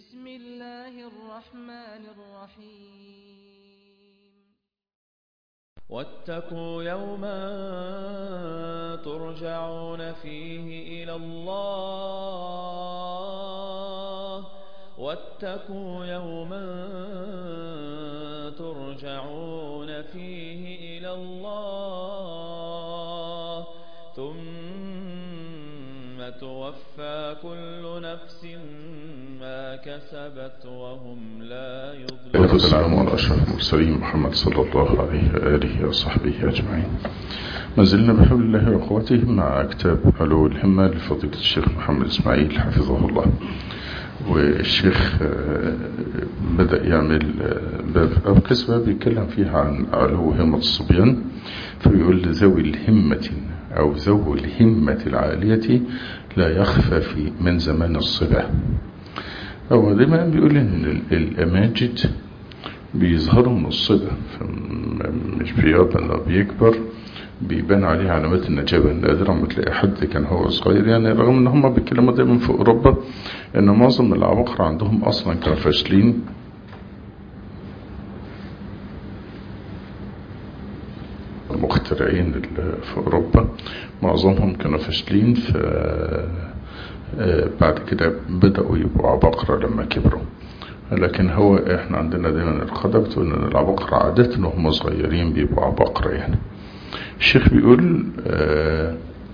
بسم الله الرحمن الرحيم واتقوا يوما ترجعون فيه إلى الله واتقوا يوما ترجعون فيه إلى الله ثم توفى كل نفس ما كسبت وهم لا يظلمون والسلام على أشرف المرسلين محمد صلى الله عليه وآله وصحبه أجمعين ما زلنا بحول الله وقوته مع كتاب علو الهمة لفضيلة الشيخ محمد إسماعيل حفظه الله والشيخ بدأ يعمل باب أو كسبة بيتكلم فيها عن علو همة الصبيان فبيقول ذوي الهمة أو ذوي الهمة العالية لا يخفى في من زمان الصبا هو دايما بيقول ان الاماجد بيظهروا من الصبا مش بيقعد انه بيكبر بيبان عليه علامات النجابة نادرا ما تلاقي حد كان هو صغير يعني رغم ان هم بيتكلموا دايما في اوروبا ان معظم العباقرة عندهم اصلا كانوا فاشلين المخترعين في اوروبا معظمهم كانوا فاشلين ف بعد كده بدأوا يبقوا عباقرة لما كبروا لكن هو احنا عندنا دايما القاعدة بتقول ان العباقرة عادة هم صغيرين بيبقوا عباقرة يعني الشيخ بيقول آه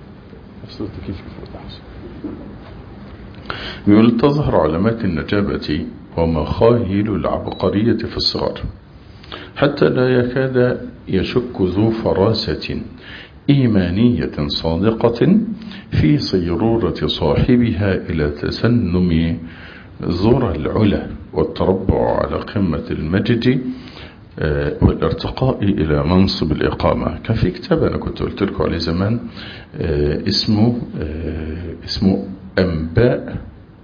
بيقول تظهر علامات النجابة ومخاهل العبقرية في الصغر حتى لا يكاد يشك ذو فراسة إيمانية صادقة في صيرورة صاحبها إلى تسنم ذرى العلا والتربع على قمة المجد والارتقاء إلى منصب الإقامة كان في كتاب أنا كنت قلت لكم عليه زمان اسمه اسمه أنباء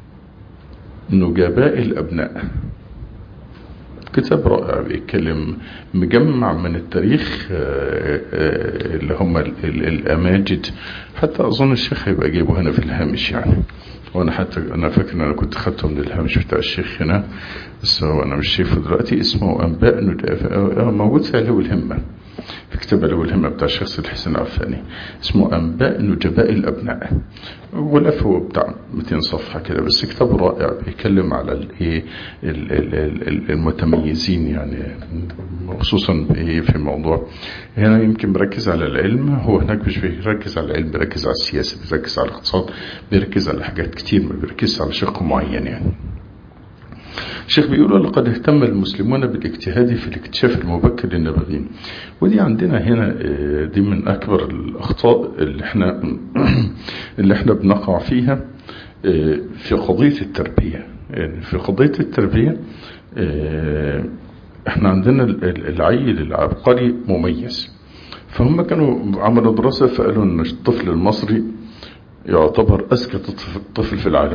نجباء الأبناء كتاب رائع بيتكلم مجمع من التاريخ اللي هم الأماجد حتى أظن الشيخ هيبقى جايبه هنا في الهامش يعني وانا حتى انا فاكر ان انا كنت خدته من الهامش بتاع الشيخ هنا بس هو انا مش شايفه دلوقتي اسمه انباء موجود في علو الهمه في كتاب علو الهمه بتاع الشيخ سيد الحسين العفاني اسمه انباء نجباء الابناء غلاف هو بتاع 200 صفحه كده بس كتاب رائع بيتكلم على الايه المتميزين يعني خصوصا في موضوع هنا يمكن بركز على العلم هو هناك مش بيركز على العلم بيركز على السياسه بيركز على الاقتصاد بيركز على حاجات كتير ما بيركزش على شق معين يعني الشيخ بيقول لقد اهتم المسلمون بالاجتهاد في الاكتشاف المبكر للنبغين ودي عندنا هنا دي من اكبر الاخطاء اللي احنا اللي احنا بنقع فيها في قضية التربية يعني في قضية التربية احنا عندنا العيل العبقري مميز فهم كانوا عملوا دراسة فقالوا ان الطفل المصري يعتبر اذكى طفل في العالم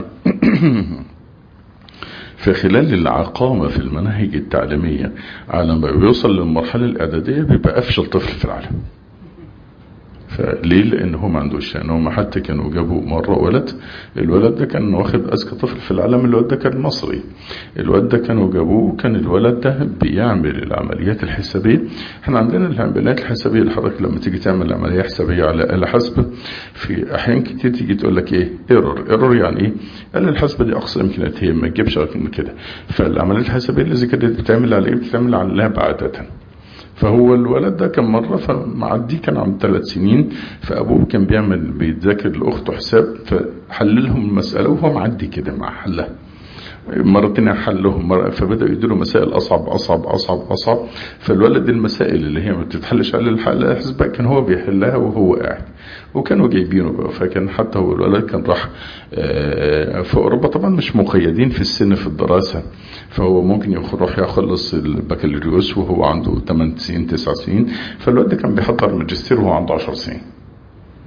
في خلال العقامة في المناهج التعليمية على ما بيوصل للمرحلة الإعدادية بيبقى أفشل طفل في العالم فليه لان هو ما عندوش يعني هم حتى كانوا جابوا مرة ولد الولد ده كان واخد اذكى طفل في العالم الولد ده كان مصري الولد ده كانوا جابوه كان الولد ده بيعمل العمليات الحسابية احنا عندنا العمليات الحسابية اللي حضرتك لما تيجي تعمل عملية حسابية على آلة حاسبة في احيان كتير تيجي تقول لك ايه ايرور ايرور يعني ايه الآلة الحاسبة دي اقصى امكانيات هي ما تجيبش اكتر من كده فالعمليات الحسابية اللي زي كده بتتعمل على ايه بتتعمل على اللاب عادة فهو الولد ده كان مرة فمعدي كان عم ثلاث سنين فأبوه كان بيعمل بيتذاكر لأخته حساب فحللهم المسألة وهو معدي كده مع حلها مرة تانية حلهم مرة فبدأوا يديله مسائل أصعب أصعب أصعب أصعب فالولد المسائل اللي هي ما بتتحلش على الحسبة كان هو بيحلها وهو قاعد وكانوا جايبينه بقى فكان حتى هو الولد كان راح في أوروبا طبعا مش مقيدين في السن في الدراسة فهو ممكن يروح يخلص البكالوريوس وهو عنده 8 سنين 9 سنين فالولد كان بيحضر ماجستير وهو عنده 10 سنين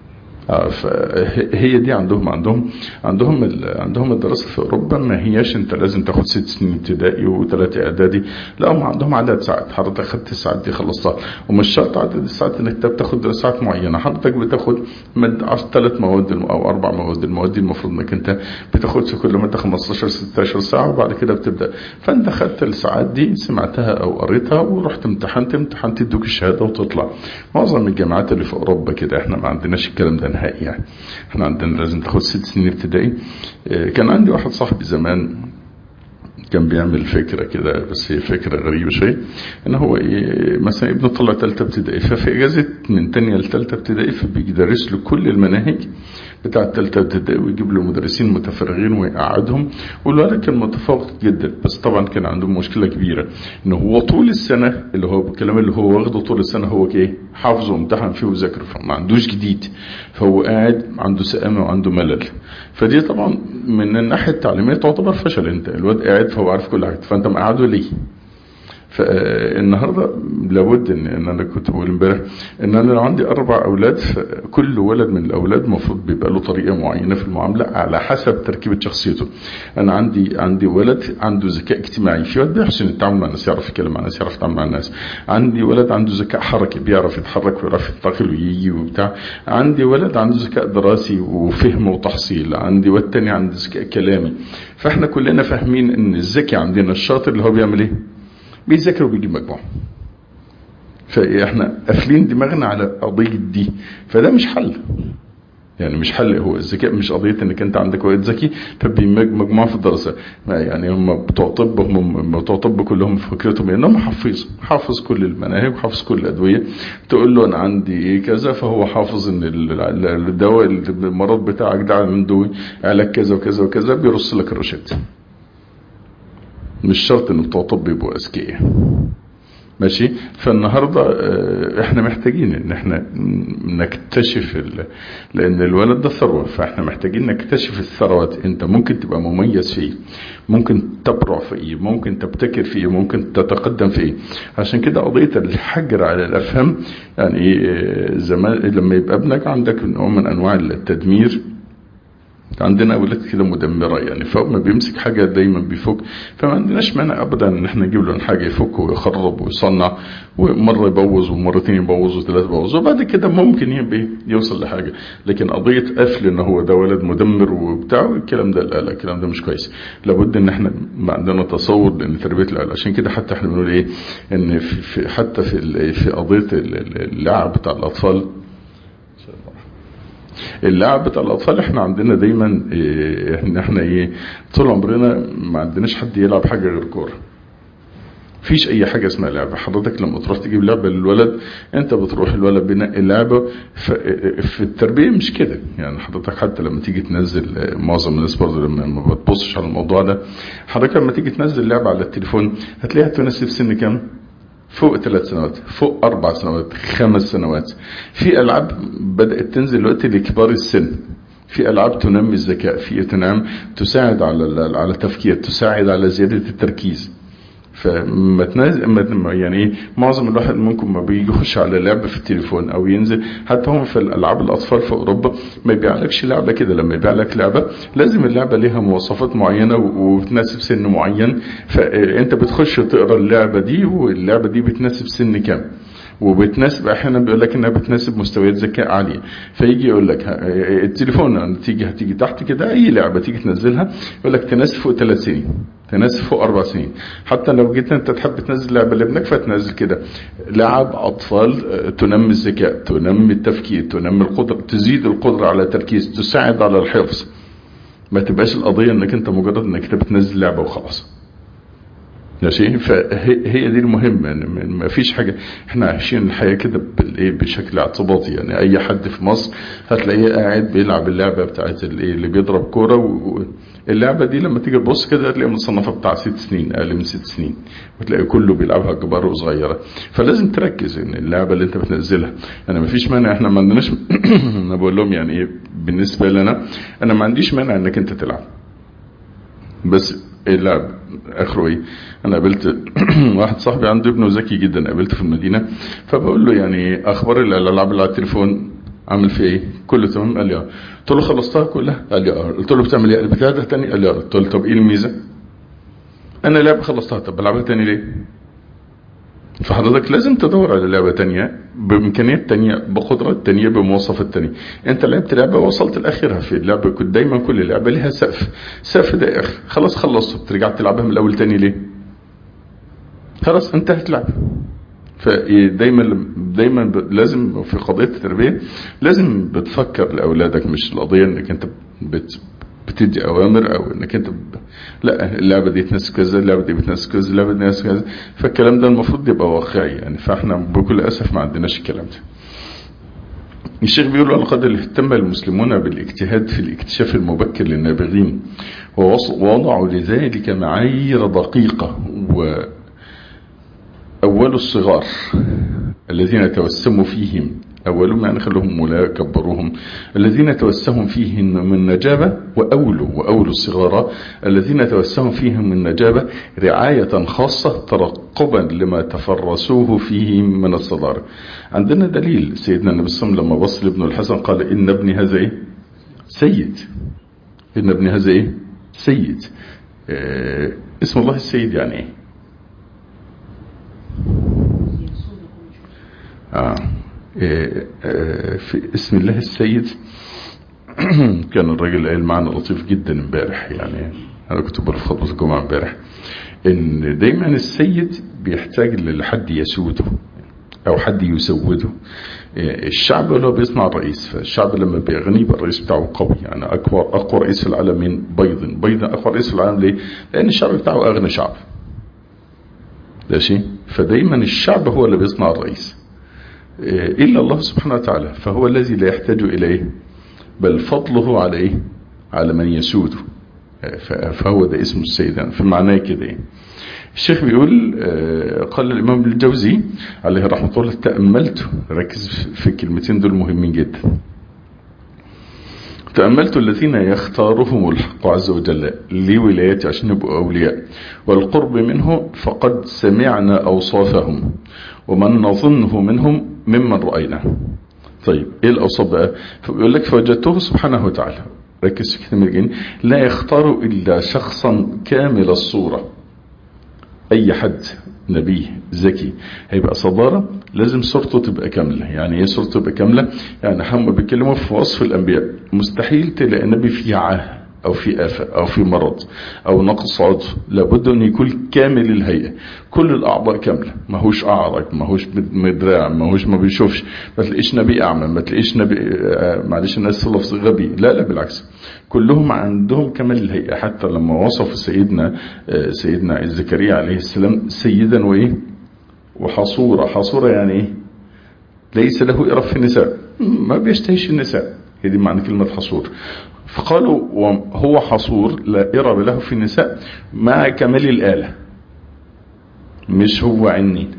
فهي دي عندهم عندهم عندهم عندهم الدراسه في اوروبا ما هياش انت لازم تاخد ست سنين ابتدائي وثلاثه اعدادي لا هم عندهم عدد ساعات حضرتك خدت الساعات دي خلصتها ومش شرط عدد الساعات انك بتاخد ساعات معينه حضرتك بتاخد ثلاث مواد او اربع مواد المواد دي المفروض انك انت بتاخد في كل ماده 15 16 ساعه وبعد كده بتبدا فانت خدت الساعات دي سمعتها او قريتها ورحت امتحنت امتحنت يدوك الشهاده وتطلع معظم الجامعات اللي في اوروبا كده احنا ما عندناش الكلام ده نهائي يعني احنا عندنا لازم تاخد ست سنين ابتدائي كان عندي واحد صاحبي زمان كان بيعمل فكره كده بس هي فكره غريبه شويه ان هو إيه مثلا ابنه طلع ثالثه ابتدائي ففي اجازه من ثانيه لثالثه ابتدائي فبيدرس له كل المناهج بتاع الثالثه ابتدائي ويجيب له مدرسين متفرغين ويقعدهم والولد كان متفوق جدا بس طبعا كان عنده مشكله كبيره ان هو طول السنه اللي هو الكلام اللي هو واخده طول السنه هو ايه حافظه وامتحن فيه وذاكره فما عندوش جديد فهو قاعد عنده سآمه وعنده ملل فدي طبعا من الناحيه التعليميه تعتبر فشل انت الواد قاعد فهو عارف كل حاجه فانت مقعده ليه فالنهارده لابد ان, إن انا كنت بقول امبارح ان انا لو عندي اربع اولاد كل ولد من الاولاد المفروض بيبقى له طريقه معينه في المعامله على حسب تركيبه شخصيته انا عندي عندي ولد عنده ذكاء اجتماعي في ولد بيحسن التعامل مع الناس يعرف يتكلم مع الناس يعرف يتعامل مع الناس عندي ولد عنده ذكاء حركي بيعرف يتحرك ويعرف ينتقل ويجي وبتاع عندي ولد عنده ذكاء دراسي وفهم وتحصيل عندي ولد تاني عنده ذكاء كلامي فاحنا كلنا فاهمين ان الذكي عندنا الشاطر اللي هو بيعمل ايه بيذاكر وبيجيب مجموع فاحنا قافلين دماغنا على قضيه دي فده مش حل يعني مش حل هو الذكاء مش قضيه انك انت عندك ولد ذكي فبيمجموعه في الدراسه يعني هم بتوع طب هم بتوع طب كلهم فكرتهم انهم حافظ حافظ كل المناهج وحافظ كل الادويه تقول له انا عندي ايه كذا فهو حافظ ان الدواء المرض بتاعك ده عنده علاج كذا وكذا وكذا بيرص لك الروشته مش شرط ان بتوع طب يبقوا اذكياء ماشي فالنهارده احنا محتاجين ان احنا نكتشف لان الولد ده ثروه فاحنا محتاجين نكتشف الثروات انت ممكن تبقى مميز فيه ممكن تبرع في ايه ممكن تبتكر في ايه ممكن تتقدم في ايه عشان كده قضيه الحجر على الافهام يعني زمان لما يبقى ابنك عندك نوع من انواع التدمير عندنا اولاد كده مدمره يعني فوق ما بيمسك حاجه دايما بيفك فما عندناش مانع ابدا ان احنا نجيب له حاجه يفك ويخرب ويصنع ومره يبوظ ومرتين يبوظ وثلاث يبوظ وبعد كده ممكن يبقى يوصل لحاجه لكن قضيه قفل ان هو ده ولد مدمر وبتاع الكلام ده لا لا الكلام ده مش كويس لابد ان احنا عندنا تصور لان تربيه العيال عشان كده حتى احنا بنقول ايه ان في, في حتى في في قضيه اللعب بتاع الاطفال اللعب بتاع الاطفال احنا عندنا دايما إيه ان احنا ايه طول عمرنا ما عندناش حد يلعب حاجه غير كوره فيش اي حاجه اسمها لعبه حضرتك لما تروح تجيب لعبه للولد انت بتروح الولد بينقي اللعبه في التربيه مش كده يعني حضرتك حتى لما تيجي تنزل معظم الناس برضه لما ما بتبصش على الموضوع ده حضرتك لما تيجي تنزل لعبه على التليفون هتلاقيها تناسب سن كام فوق ثلاث سنوات فوق اربع سنوات خمس سنوات في العاب بدات تنزل دلوقتي لكبار السن في العاب تنمي الذكاء في تنام تساعد على على التفكير تساعد على زياده التركيز فما تنازل يعني ايه معظم الواحد ممكن ما بيجي يخش على لعبه في التليفون او ينزل حتى هم في الالعاب الاطفال في اوروبا ما يبيعلكش لعبه كده لما يبيع لك لعبه لازم اللعبه ليها مواصفات معينه وبتناسب سن معين فانت بتخش تقرا اللعبه دي واللعبه دي بتناسب سن كام وبتناسب احيانا بيقول لك انها بتناسب مستويات ذكاء عاليه فيجي يقول لك التليفون تيجي هتيجي تحت كده اي لعبه تيجي تنزلها يقول لك تناسب فوق ثلاث سنين تناسب فوق اربع سنين حتى لو جيت انت تحب تنزل لعبه لابنك فتنزل كده لعب اطفال تنمي الذكاء تنمي التفكير تنمي القدره تزيد القدره على التركيز تساعد على الحفظ ما تبقاش القضيه انك انت مجرد انك انت بتنزل لعبه وخلاص ماشي فهي دي المهمة ما فيش حاجة احنا عايشين الحياة كده بالايه بشكل اعتباطي يعني اي حد في مصر هتلاقيه قاعد بيلعب اللعبة بتاعت الايه اللي بيضرب كورة واللعبة دي لما تيجي تبص كده هتلاقي متصنفة بتاع ست سنين اقل من ست سنين وتلاقي كله بيلعبها كبار وصغيرة فلازم تركز ان اللعبة اللي انت بتنزلها انا ما فيش مانع احنا ما عندناش انا بقول لهم يعني ايه بالنسبة لنا انا ما عنديش مانع انك انت تلعب بس اللعب اخره ايه انا قابلت واحد صاحبي عنده ابنه ذكي جدا قابلته في المدينه فبقول له يعني اخبار الالعاب اللي على التليفون عامل فيه ايه كله تمام قال لي اه قلت له خلصتها كلها قال لي اه قلت له بتعمل ايه بتاعتها تاني قال لي اه قلت له طب ايه الميزه انا لعبه خلصتها طب بلعبها تاني ليه فحضرتك لازم تدور على لعبة تانية بإمكانيات تانية بقدرات تانية بمواصفات تانية انت لعبت لعبة وصلت لآخرها في اللعبة كنت دايما كل لعبة لها سقف سقف ده آخر خلاص خلصت بترجع تلعبها من الأول تاني ليه خلاص انتهت لعبة فدايما دايما ب- لازم في قضية التربية لازم بتفكر لأولادك مش القضية انك انت بت بتدي اوامر او انك انت ب... لا اللعبه دي تناسب كذا اللعبه دي بتناسب كذا اللعبه دي بتناسب كذا فالكلام ده المفروض يبقى واقعي يعني فاحنا بكل اسف ما عندناش الكلام ده الشيخ بيقول ولقد اهتم المسلمون بالاجتهاد في الاكتشاف المبكر للنابغين ووص- ووضعوا لذلك معايير دقيقة وأول الصغار الذين توسموا فيهم أولهم يعني خلوهم ولا كبروهم الذين توسهم فيهم من نجابة وأولوا وأولوا الصغار الذين توسهم فيهم من نجابة رعاية خاصة ترقبا لما تفرسوه فيه من الصدارة عندنا دليل سيدنا النبي صلى الله عليه وسلم لما بص لابن الحسن قال إن ابني هذا إيه سيد إن ابني هذا إيه سيد آه اسم الله السيد يعني إيه آه. آه، آه، في اسم الله السيد كان الراجل قال معنى لطيف جدا امبارح يعني انا كنت بقول في خطبه الجمعه امبارح ان دايما السيد بيحتاج لحد يسوده او حد يسوده آه، الشعب اللي هو بيصنع الرئيس فالشعب لما بيغني يبقى الرئيس بتاعه قوي يعني اقوى اقوى رئيس في العالم مين بيض بيض اقوى رئيس في العالم ليه لان الشعب بتاعه اغنى شعب ماشي فدايما الشعب هو اللي بيصنع الرئيس إلا الله سبحانه وتعالى فهو الذي لا يحتاج إليه بل فضله على إيه على من يسوده ف- فهو ده اسمه السيد فمعناه كده إيه الشيخ بيقول آه، قال الإمام الجوزي عليه رحمة الله تأملت ركز في الكلمتين دول مهمين جدا تأملت الذين يختارهم الحق عز وجل لولايته عشان يبقوا أولياء والقرب منه فقد سمعنا أوصافهم ومن نظنه منهم ممن رأيناه طيب ايه الأوصاف بقى فبيقول لك فوجدته سبحانه وتعالى ركز في كلمة الجن لا يختار إلا شخصا كامل الصورة اي حد نبي ذكي هيبقى صدارة لازم صورته تبقى كاملة يعني ايه صورته تبقى كاملة يعني هم بيتكلموا في وصف الانبياء مستحيل تلاقي نبي فيه عاه او في آفة او في مرض او نقص عضو لابد ان يكون كامل الهيئة كل الاعضاء كاملة ما هوش اعرج ما هوش مدراع ما هوش ما بيشوفش ما تلاقيش نبي اعمى ما تلاقيش نبي آه، معلش الناس لفظ غبي لا لا بالعكس كلهم عندهم كمال الهيئة حتى لما وصف سيدنا آه، سيدنا زكريا عليه السلام سيدا وايه وحصورة حصورة يعني ايه ليس له إرف في النساء ما بيشتهيش النساء هي دي معنى كلمة حصور فقالوا هو حصور لا إرب له في النساء مع كمال الآلة مش هو عنين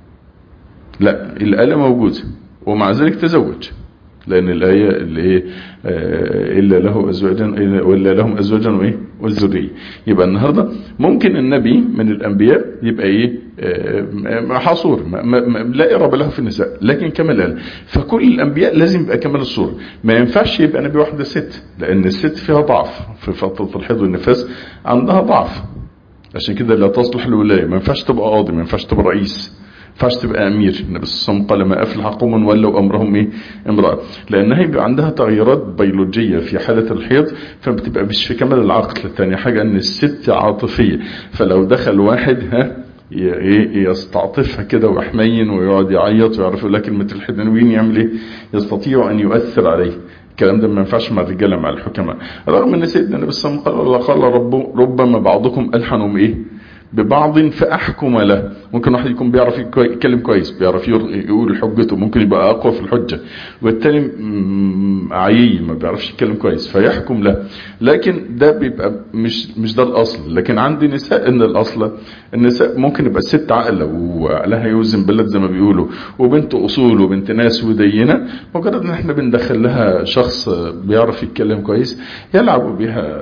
لا الآلة موجودة ومع ذلك تزوج لأن الآية اللي هي آه، إلا له أزواجا ولا لهم أزواجا وإيه والذرية يبقى النهاردة ممكن النبي من الأنبياء يبقى إيه آه، حصور ما- ما- ما- لا إرب له في النساء لكن كمال الآلة فكل الأنبياء لازم يبقى كمال الصورة ما ينفعش يبقى نبي واحدة ست لأن الست فيها ضعف في فترة الحيض والنفاس عندها ضعف عشان كده لا تصلح الولاية ما ينفعش تبقى قاضي ما ينفعش تبقى رئيس ما ينفعش تبقى امير النبي صلى الله عليه وسلم قال ما افلح قوم ولوا امرهم ايه امراه لانها يبقى عندها تغيرات بيولوجيه في حاله الحيض فبتبقى مش في كمال العقل ثاني حاجه ان الست عاطفيه فلو دخل واحد ها ي- ايه يستعطفها كده ويحمين ويقعد يعيط ويعرف يقول لك كلمه الحنوين يعمل ايه يستطيع ان يؤثر عليه الكلام ده ما ينفعش مع الرجاله مع الحكماء رغم ان سيدنا النبي صلى الله عليه وسلم قال قال رب ربما بعضكم الحن من ايه ببعض فاحكم له ممكن واحد يكون بيعرف يكو- يتكلم كويس بيعرف ير- يقول حجته ممكن يبقى اقوى في الحجه والتاني م- عيي ما بيعرفش يتكلم كويس فيحكم له لكن ده بيبقى مش مش ده الاصل لكن عندي نساء ان الاصل النساء ممكن يبقى ست عاقله وعقلها يوزن بلد زي ما بيقولوا وبنت اصول وبنت ناس ودينه مجرد ان احنا بندخل لها شخص بيعرف يتكلم كويس يلعب بها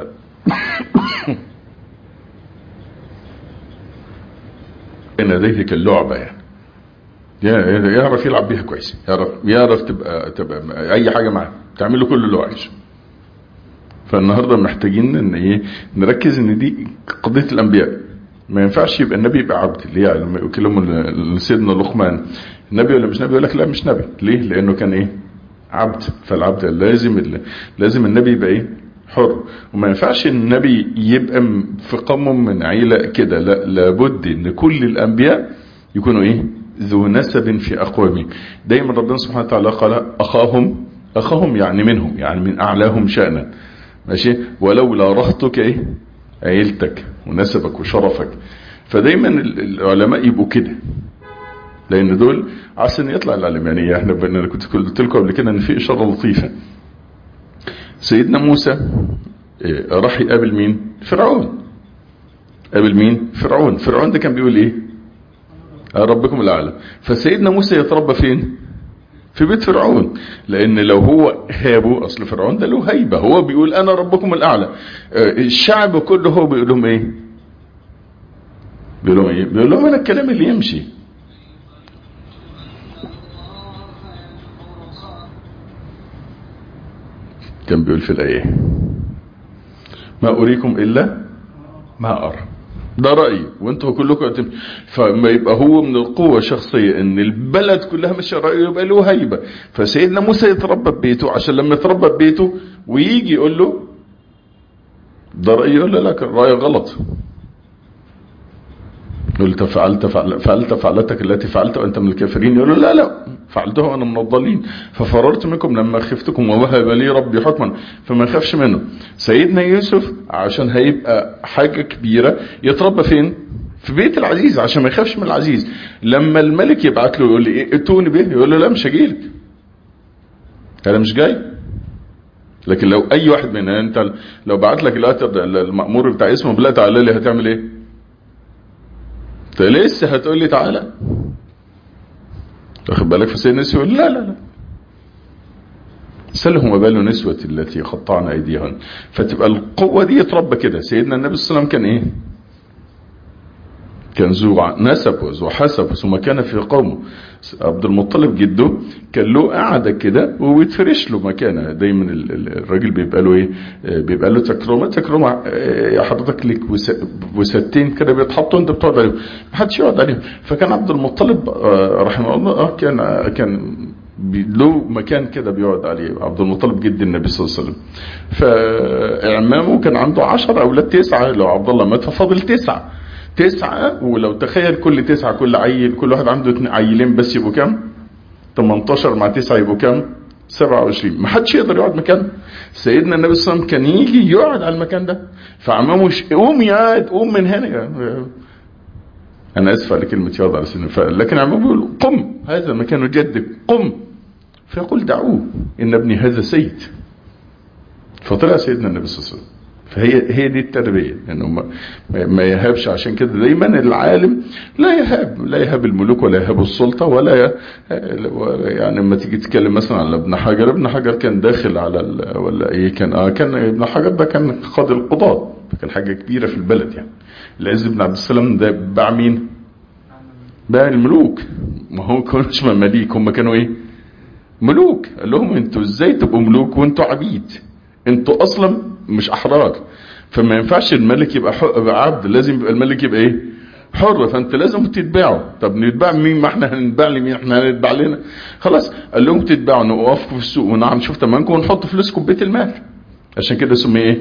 بين يديه كاللعبة يعني يا- يعرف يلعب بيها كويس يعرف يعرف تبقى تبقى اي حاجه معاه تعمل له كل اللي هو عايزه فالنهارده محتاجين ان ايه نركز ان دي قضيه الانبياء ما ينفعش يبقى النبي يبقى عبد اللي هي لما يكلموا لسيدنا لقمان النبي ولا مش نبي يقول لك لا مش نبي ليه لانه كان ايه عبد فالعبد لازم لازم النبي يبقى ايه حر وما ينفعش النبي يبقى م- في قوم من عيلة كده لا لابد ان كل الانبياء يكونوا ايه ذو نسب في اقوامهم دايما ربنا سبحانه وتعالى قال اخاهم اخاهم يعني منهم يعني من اعلاهم شأنا ماشي ولولا رهطك ايه عيلتك ونسبك وشرفك فدايما ال- العلماء يبقوا كده لان دول عشان يطلع العلم يعني احنا بن- انا كنت قلت لكم قبل كده ان في اشاره لطيفه سيدنا موسى إيه، راح يقابل مين فرعون قابل مين فرعون فرعون ده كان بيقول ايه آه، ربكم الاعلى فسيدنا موسى يتربى فين في بيت فرعون لان لو هو هابه اصل فرعون ده له هيبه هو بيقول انا ربكم الاعلى آه، الشعب كله هو بيقول لهم ايه بيقول لهم ايه بيقول لهم انا الكلام اللي يمشي كان بيقول في الآية ما أريكم إلا ما أرى ده رأيي وانتوا كلكم أتم... فما يبقى هو من القوة الشخصية ان البلد كلها مش رأيه يبقى له هيبة فسيدنا موسى يتربى ببيته عشان لما يتربى ببيته ويجي يقول له ده رأيي يقول له لا كان رأيي غلط يقول له فعلت فعل- فعلت فعلتك التي فعلت وانت من الكافرين يقول له لا لا فعلتها وانا من الضالين ففررت منكم لما خفتكم ووهب لي ربي حكما فما يخافش منه سيدنا يوسف عشان هيبقى حاجة كبيرة يتربى فين في بيت العزيز عشان ما يخافش من العزيز لما الملك يبعت له يقول لي ايه اتوني به يقول له لا مش هجيلك انا مش جاي لكن لو اي واحد مننا انت لو بعت لك دلوقتي المأمور بتاع اسمه بلا تعالى لي هتعمل ايه انت لسه هتقول لي تعالى واخد بالك فسيدنا يوسف يقول لا لا لا سلهم ما بال نسوة التي قطعن ايديهن فتبقى القوة دي يتربى كده سيدنا النبي صلى الله عليه وسلم كان ايه كان ذو نسب وذو حسب ثم كان في قومه عبد المطلب جده كان له قاعده كده وبيتفرش له مكانه دايما ال- ال- الراجل بيبقى له ايه آه، بيبقى له تكرمه تكرمه آه، يا حضرتك ليك وس- وستين كده بيتحطوا انت بتقعد عليهم محدش يقعد عليهم فكان عبد المطلب آه، رحمه الله اه كان آه، كان بي- له مكان كده بيقعد عليه عبد المطلب جد النبي صلى الله عليه وسلم فاعمامه كان عنده عشر اولاد تسعه لو عبد الله مات ففاضل تسعه تسعة ولو تخيل كل تسعة كل عيل كل واحد عنده اتنين عيلين بس يبقوا كام 18 مع تسعة يبقوا كام 27 ما حدش يقدر يقعد مكانه سيدنا النبي صلى الله عليه وسلم كان يجي يقعد على المكان ده فعمامه ش... قوم يا قوم من هنا انا اسف على كلمه يقعد على سنه ف... لكن عمامه بيقول قم هذا مكان جدك قم فيقول دعوه ان ابني هذا سيد فطلع سيدنا النبي صلى الله عليه وسلم فهي هي دي التربيه انه ما, ما يهابش عشان كده دايما العالم لا يهاب لا يهاب الملوك ولا يهاب السلطه ولا ي- يعني لما تيجي تتكلم مثلا على ابن حجر ابن حجر كان داخل على ال- ولا ايه كان اه كان ابن حجر ده كان قاضي القضاة كان حاجه كبيره في البلد يعني العز بن عبد السلام ده باع مين؟ باع الملوك ما هو كانوش مماليك هم كانوا ايه؟ ملوك قال لهم انتوا ازاي تبقوا ملوك وانتوا عبيد انتوا اصلا مش احرار فما ينفعش الملك يبقى, حق يبقى عبد لازم يبقى الملك يبقى ايه حر فانت لازم تتباعوا طب نتباع مين ما احنا هنتباع لمين احنا هنتباع لنا خلاص قال لهم تتباعوا نوقفكم في السوق ونعم نشوف تمنكم ونحط فلوسكم في بيت المال عشان كده سمي ايه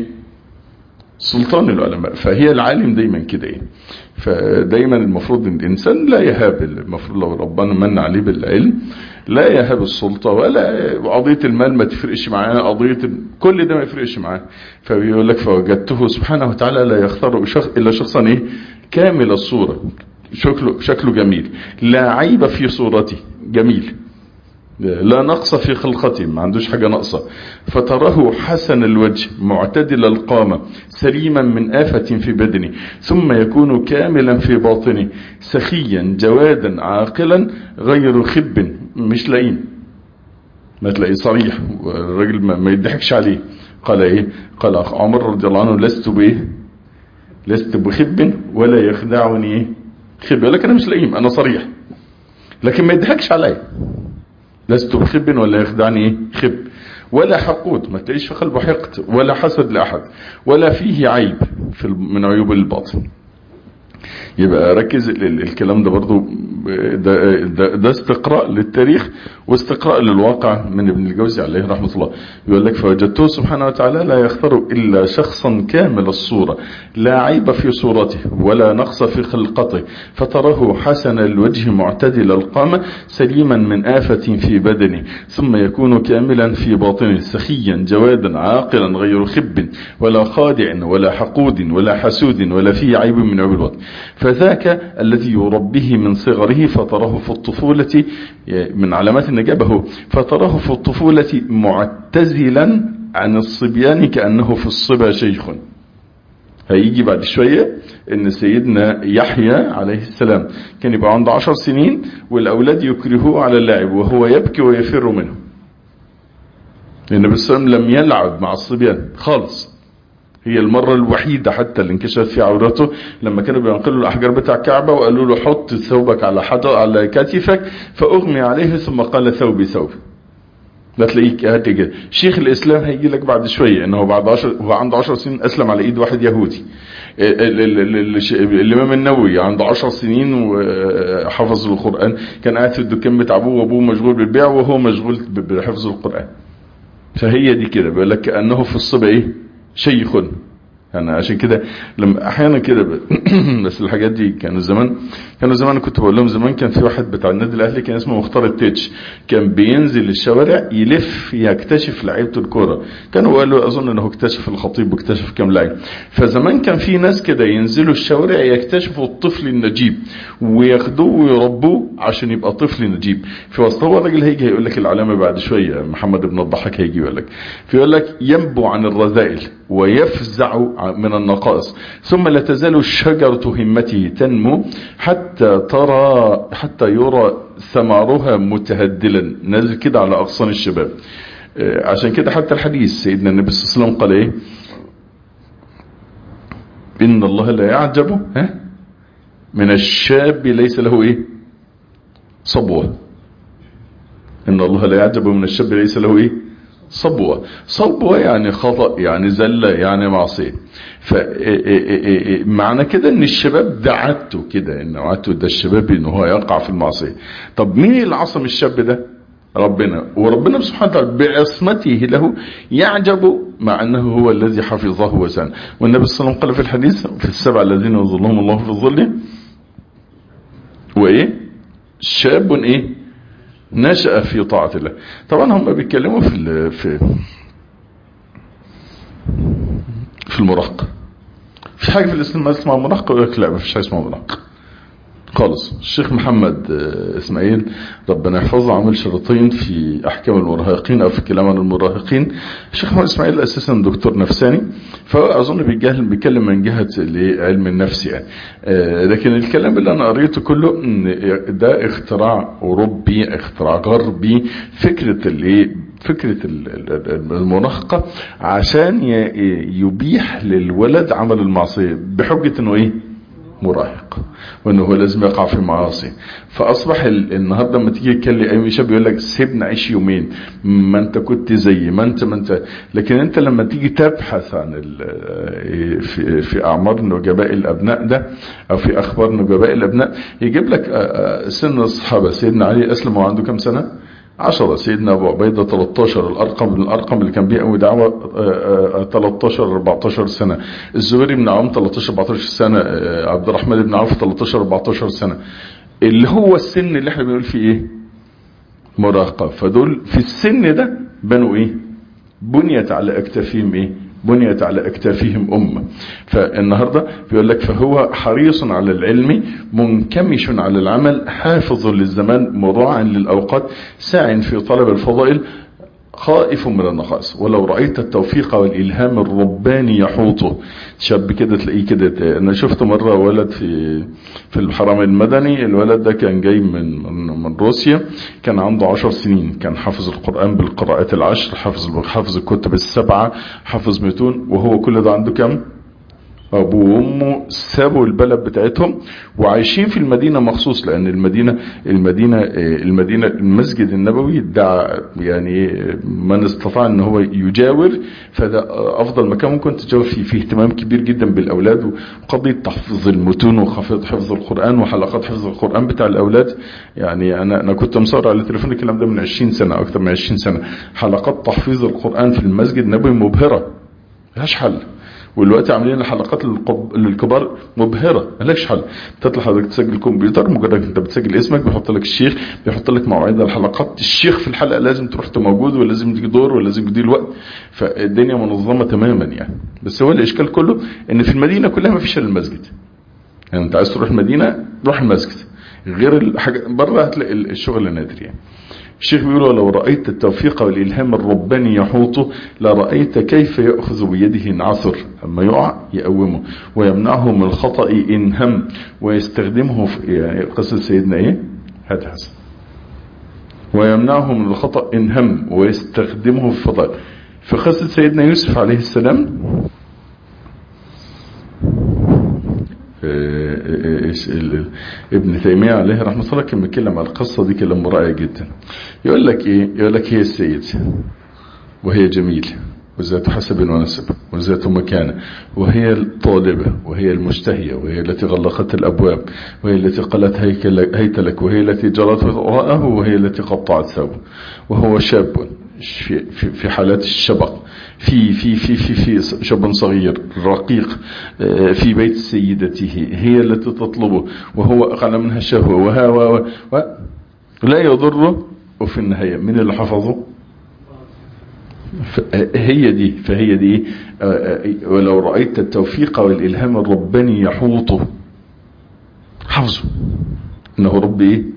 سلطان العلماء فهي العالم دايما كده ايه فدايما المفروض ان الانسان لا يهاب المفروض لو ربنا من عليه بالعلم لا يهاب السلطه ولا قضيه المال ما تفرقش معاه قضيه كل ده ما يفرقش معاه فبيقول لك فوجدته سبحانه وتعالى لا يختار شخص الا شخصا ايه كامل الصوره شكله شكله جميل لا عيب في صورته جميل لا نقص في خلقته ما عندوش حاجة ناقصة فتراه حسن الوجه معتدل القامة سليما من آفة في بدنه ثم يكون كاملا في باطنه سخيا جوادا عاقلا غير خب مش لئيم ما تلاقيه صريح والراجل ما, ما يضحكش عليه قال ايه قال عمر رضي الله عنه لست بايه لست بخب ولا يخدعني ايه خب يقول لك انا مش لئيم انا صريح لكن ما يضحكش عليا لست بخب ولا يخدعني ايه خب ولا حقود ما تلاقيش في قلبه حقد ولا حسد لأحد ولا فيه عيب في من عيوب الباطن يبقى ركز الكلام ده برضو ده, ده, ده استقراء للتاريخ واستقراء للواقع من ابن الجوزي عليه رحمة الله يقول لك فوجدته سبحانه وتعالى لا يختار إلا شخصا كامل الصورة لا عيب في صورته ولا نقص في خلقته فتراه حسن الوجه معتدل القامة سليما من آفة في بدنه ثم يكون كاملا في باطنه سخيا جوادا عاقلا غير خب ولا خادع ولا حقود ولا حسود ولا فيه عيب من عيوب الوطن فذاك الذي يربيه من صغره فتراه في الطفولة من علامات النجابة فتراه في الطفولة معتزلا عن الصبيان كأنه في الصبا شيخ هيجي بعد شوية ان سيدنا يحيى عليه السلام كان يبقى عنده عشر سنين والاولاد يكرهوه على اللعب وهو يبكي ويفر منه النبي صلى الله عليه وسلم لم يلعب مع الصبيان خالص هي المرة الوحيدة حتى اللي انكشفت في عورته لما كانوا بينقلوا الأحجار بتاع الكعبة وقالوا له حط ثوبك على حجر على كتفك فأغمي عليه ثم قال ثوبي ثوبي لا تلاقيك هاتي كده شيخ الإسلام هيجي لك بعد شوية إنه بعد عشر هو عنده عشر سنين أسلم على إيد واحد يهودي الإمام النووي عنده عشر سنين وحفظ القرآن كان قاعد في الدكان بتاع أبوه وأبوه مشغول بالبيع وهو مشغول بحفظ القرآن فهي دي كده بيقول لك كأنه في الصبا إيه شيخ يعني عشان كده لما احيانا كده ب... بس الحاجات دي كانوا زمان كانوا زمان كنت بقول لهم زمان كان في واحد بتاع النادي الاهلي كان اسمه مختار التتش كان بينزل الشوارع يلف يكتشف لعيبه الكوره كانوا قالوا اظن انه اكتشف الخطيب واكتشف كام لاعب فزمان كان في ناس كده ينزلوا الشوارع يكتشفوا الطفل النجيب وياخدوه ويربوه عشان يبقى طفل نجيب في وسط هو الراجل هيجي هيقول لك العلامه بعد شويه محمد بن الضحاك هيجي يقول لك فيقول لك ينبو عن الرذائل ويفزع من النقائص ثم لا تزال شجرة همته تنمو حتى ترى حتى يرى ثمارها متهدلا نازل كده على أغصان الشباب عشان كده حتى الحديث سيدنا النبي صلى الله عليه وسلم قال ايه إن الله لا يعجب ها من الشاب ليس له ايه صبوة إن الله لا يعجب من الشاب ليس له ايه صبوة صبوة يعني خطأ يعني زلة يعني معصية فمعنى كده ان الشباب ده عادته كده ان عادته ده الشباب ان هو يقع في المعصية طب مين اللي عصم الشاب ده ربنا وربنا سبحانه وتعالى بعصمته له يعجب مع انه هو الذي حفظه وسن والنبي صلى الله عليه وسلم قال في الحديث في السبع الذين يظلهم الله في الظل وايه شاب ايه نشأ في طاعة الله طبعا هم بيتكلموا في في في المراهقة في حاجة في الإسلام اسمها مراهقة ويقول لك لا ما فيش حاجة اسمها مراهقة خالص الشيخ محمد اسماعيل ربنا يحفظه عمل شرطين في احكام المراهقين او في كلام عن المراهقين الشيخ محمد اسماعيل اساسا دكتور نفساني فاظن بيجهل بيتكلم من جهه علم النفس يعني لكن الكلام اللي انا قريته كله ان ده اختراع اوروبي اختراع غربي فكره الايه فكرة المراهقة عشان يبيح للولد عمل المعصية بحجة انه ايه مراهق وانه هو لازم يقع في معاصي فاصبح النهارده لما تيجي تكلم اي شاب يقول لك سيبنا عيش يومين ما انت كنت زي ما انت ما انت لكن انت لما تيجي تبحث عن في, في اعمار نجباء الابناء ده او في اخبار نجباء الابناء يجيب لك سن الصحابه سيدنا علي اسلم وعنده كم سنه عشرة سيدنا أبو عبيدة 13 الأرقم من الأرقم اللي كان بيقوي دعوة 13 14 سنة الزبير بن عوام 13 14 سنة عبد الرحمن بن عوف 13 14 سنة اللي هو السن اللي احنا بنقول فيه ايه مراهقة فدول في السن ده بنوا ايه بنيت على اكتافهم ايه بنيت على اكتافهم امه فالنهارده بيقول لك فهو حريص على العلم منكمش على العمل حافظ للزمان مراع للاوقات ساع في طلب الفضائل خائف من النقائص ولو رأيت التوفيق والإلهام الرباني يحوطه شاب كده تلاقيه كده أنا شفت مرة ولد في في الحرم المدني الولد ده كان جاي من من, من روسيا كان عنده عشر سنين كان حافظ القرآن بالقراءات العشر حافظ حافظ الكتب السبعة حافظ متون وهو كل ده عنده كم ابوه وامه سابوا البلد بتاعتهم وعايشين في المدينه مخصوص لان المدينه المدينه المدينه المسجد النبوي دعا يعني من استطاع ان هو يجاور فده افضل مكان ممكن تجاور فيه فيه اهتمام كبير جدا بالاولاد وقضيه تحفظ المتون وخفض حفظ القران وحلقات حفظ القران بتاع الاولاد يعني انا انا كنت مصور على التليفون الكلام ده من 20 سنه اكثر من 20 سنه حلقات تحفيظ القران في المسجد النبوي مبهره ملهاش حل والوقت عاملين الحلقات للقب... للكبار مبهره مالكش حل تطلع حضرتك تسجل كمبيوتر مجرد انت بتسجل اسمك بيحط لك الشيخ بيحط لك مواعيد الحلقات الشيخ في الحلقه لازم تروح موجود ولازم تيجي دور ولازم تدي الوقت فالدنيا منظمه تماما يعني بس هو الاشكال كله ان في المدينه كلها ما فيش الا المسجد يعني انت عايز تروح المدينه روح المسجد غير الحاجه بره هتلاقي الشغل نادر يعني الشيخ بيقول ولو رأيت التوفيق والإلهام الرباني يحوطه لرأيت كيف يأخذ بيده انعثر أما يقع يقومه ويمنعه من الخطأ إن هم ويستخدمه في يعني قصة سيدنا إيه هات حسن ويمنعه من الخطأ إن هم ويستخدمه في فضائل في قصة سيدنا يوسف عليه السلام ابن تيمية عليه رحمة الله كان بيتكلم على القصة دي كلام رائع جدا يقول لك ايه يقول لك هي السيد وهي جميل وذات حسب ونسب وذات مكانة وهي الطالبة وهي المشتهية وهي التي غلقت الأبواب وهي التي قالت هيت لك وهي التي جرت وراءه وهي التي قطعت ثوبه وهو شاب في, في, في حالات الشبق في في في في في شاب صغير رقيق في بيت سيدته هي التي تطلبه وهو أقل منها شهوة وها و لا يضره وفي النهاية من اللي حفظه هي دي فهي دي ولو رأيت التوفيق والإلهام الرباني يحوطه حفظه إنه ربي إيه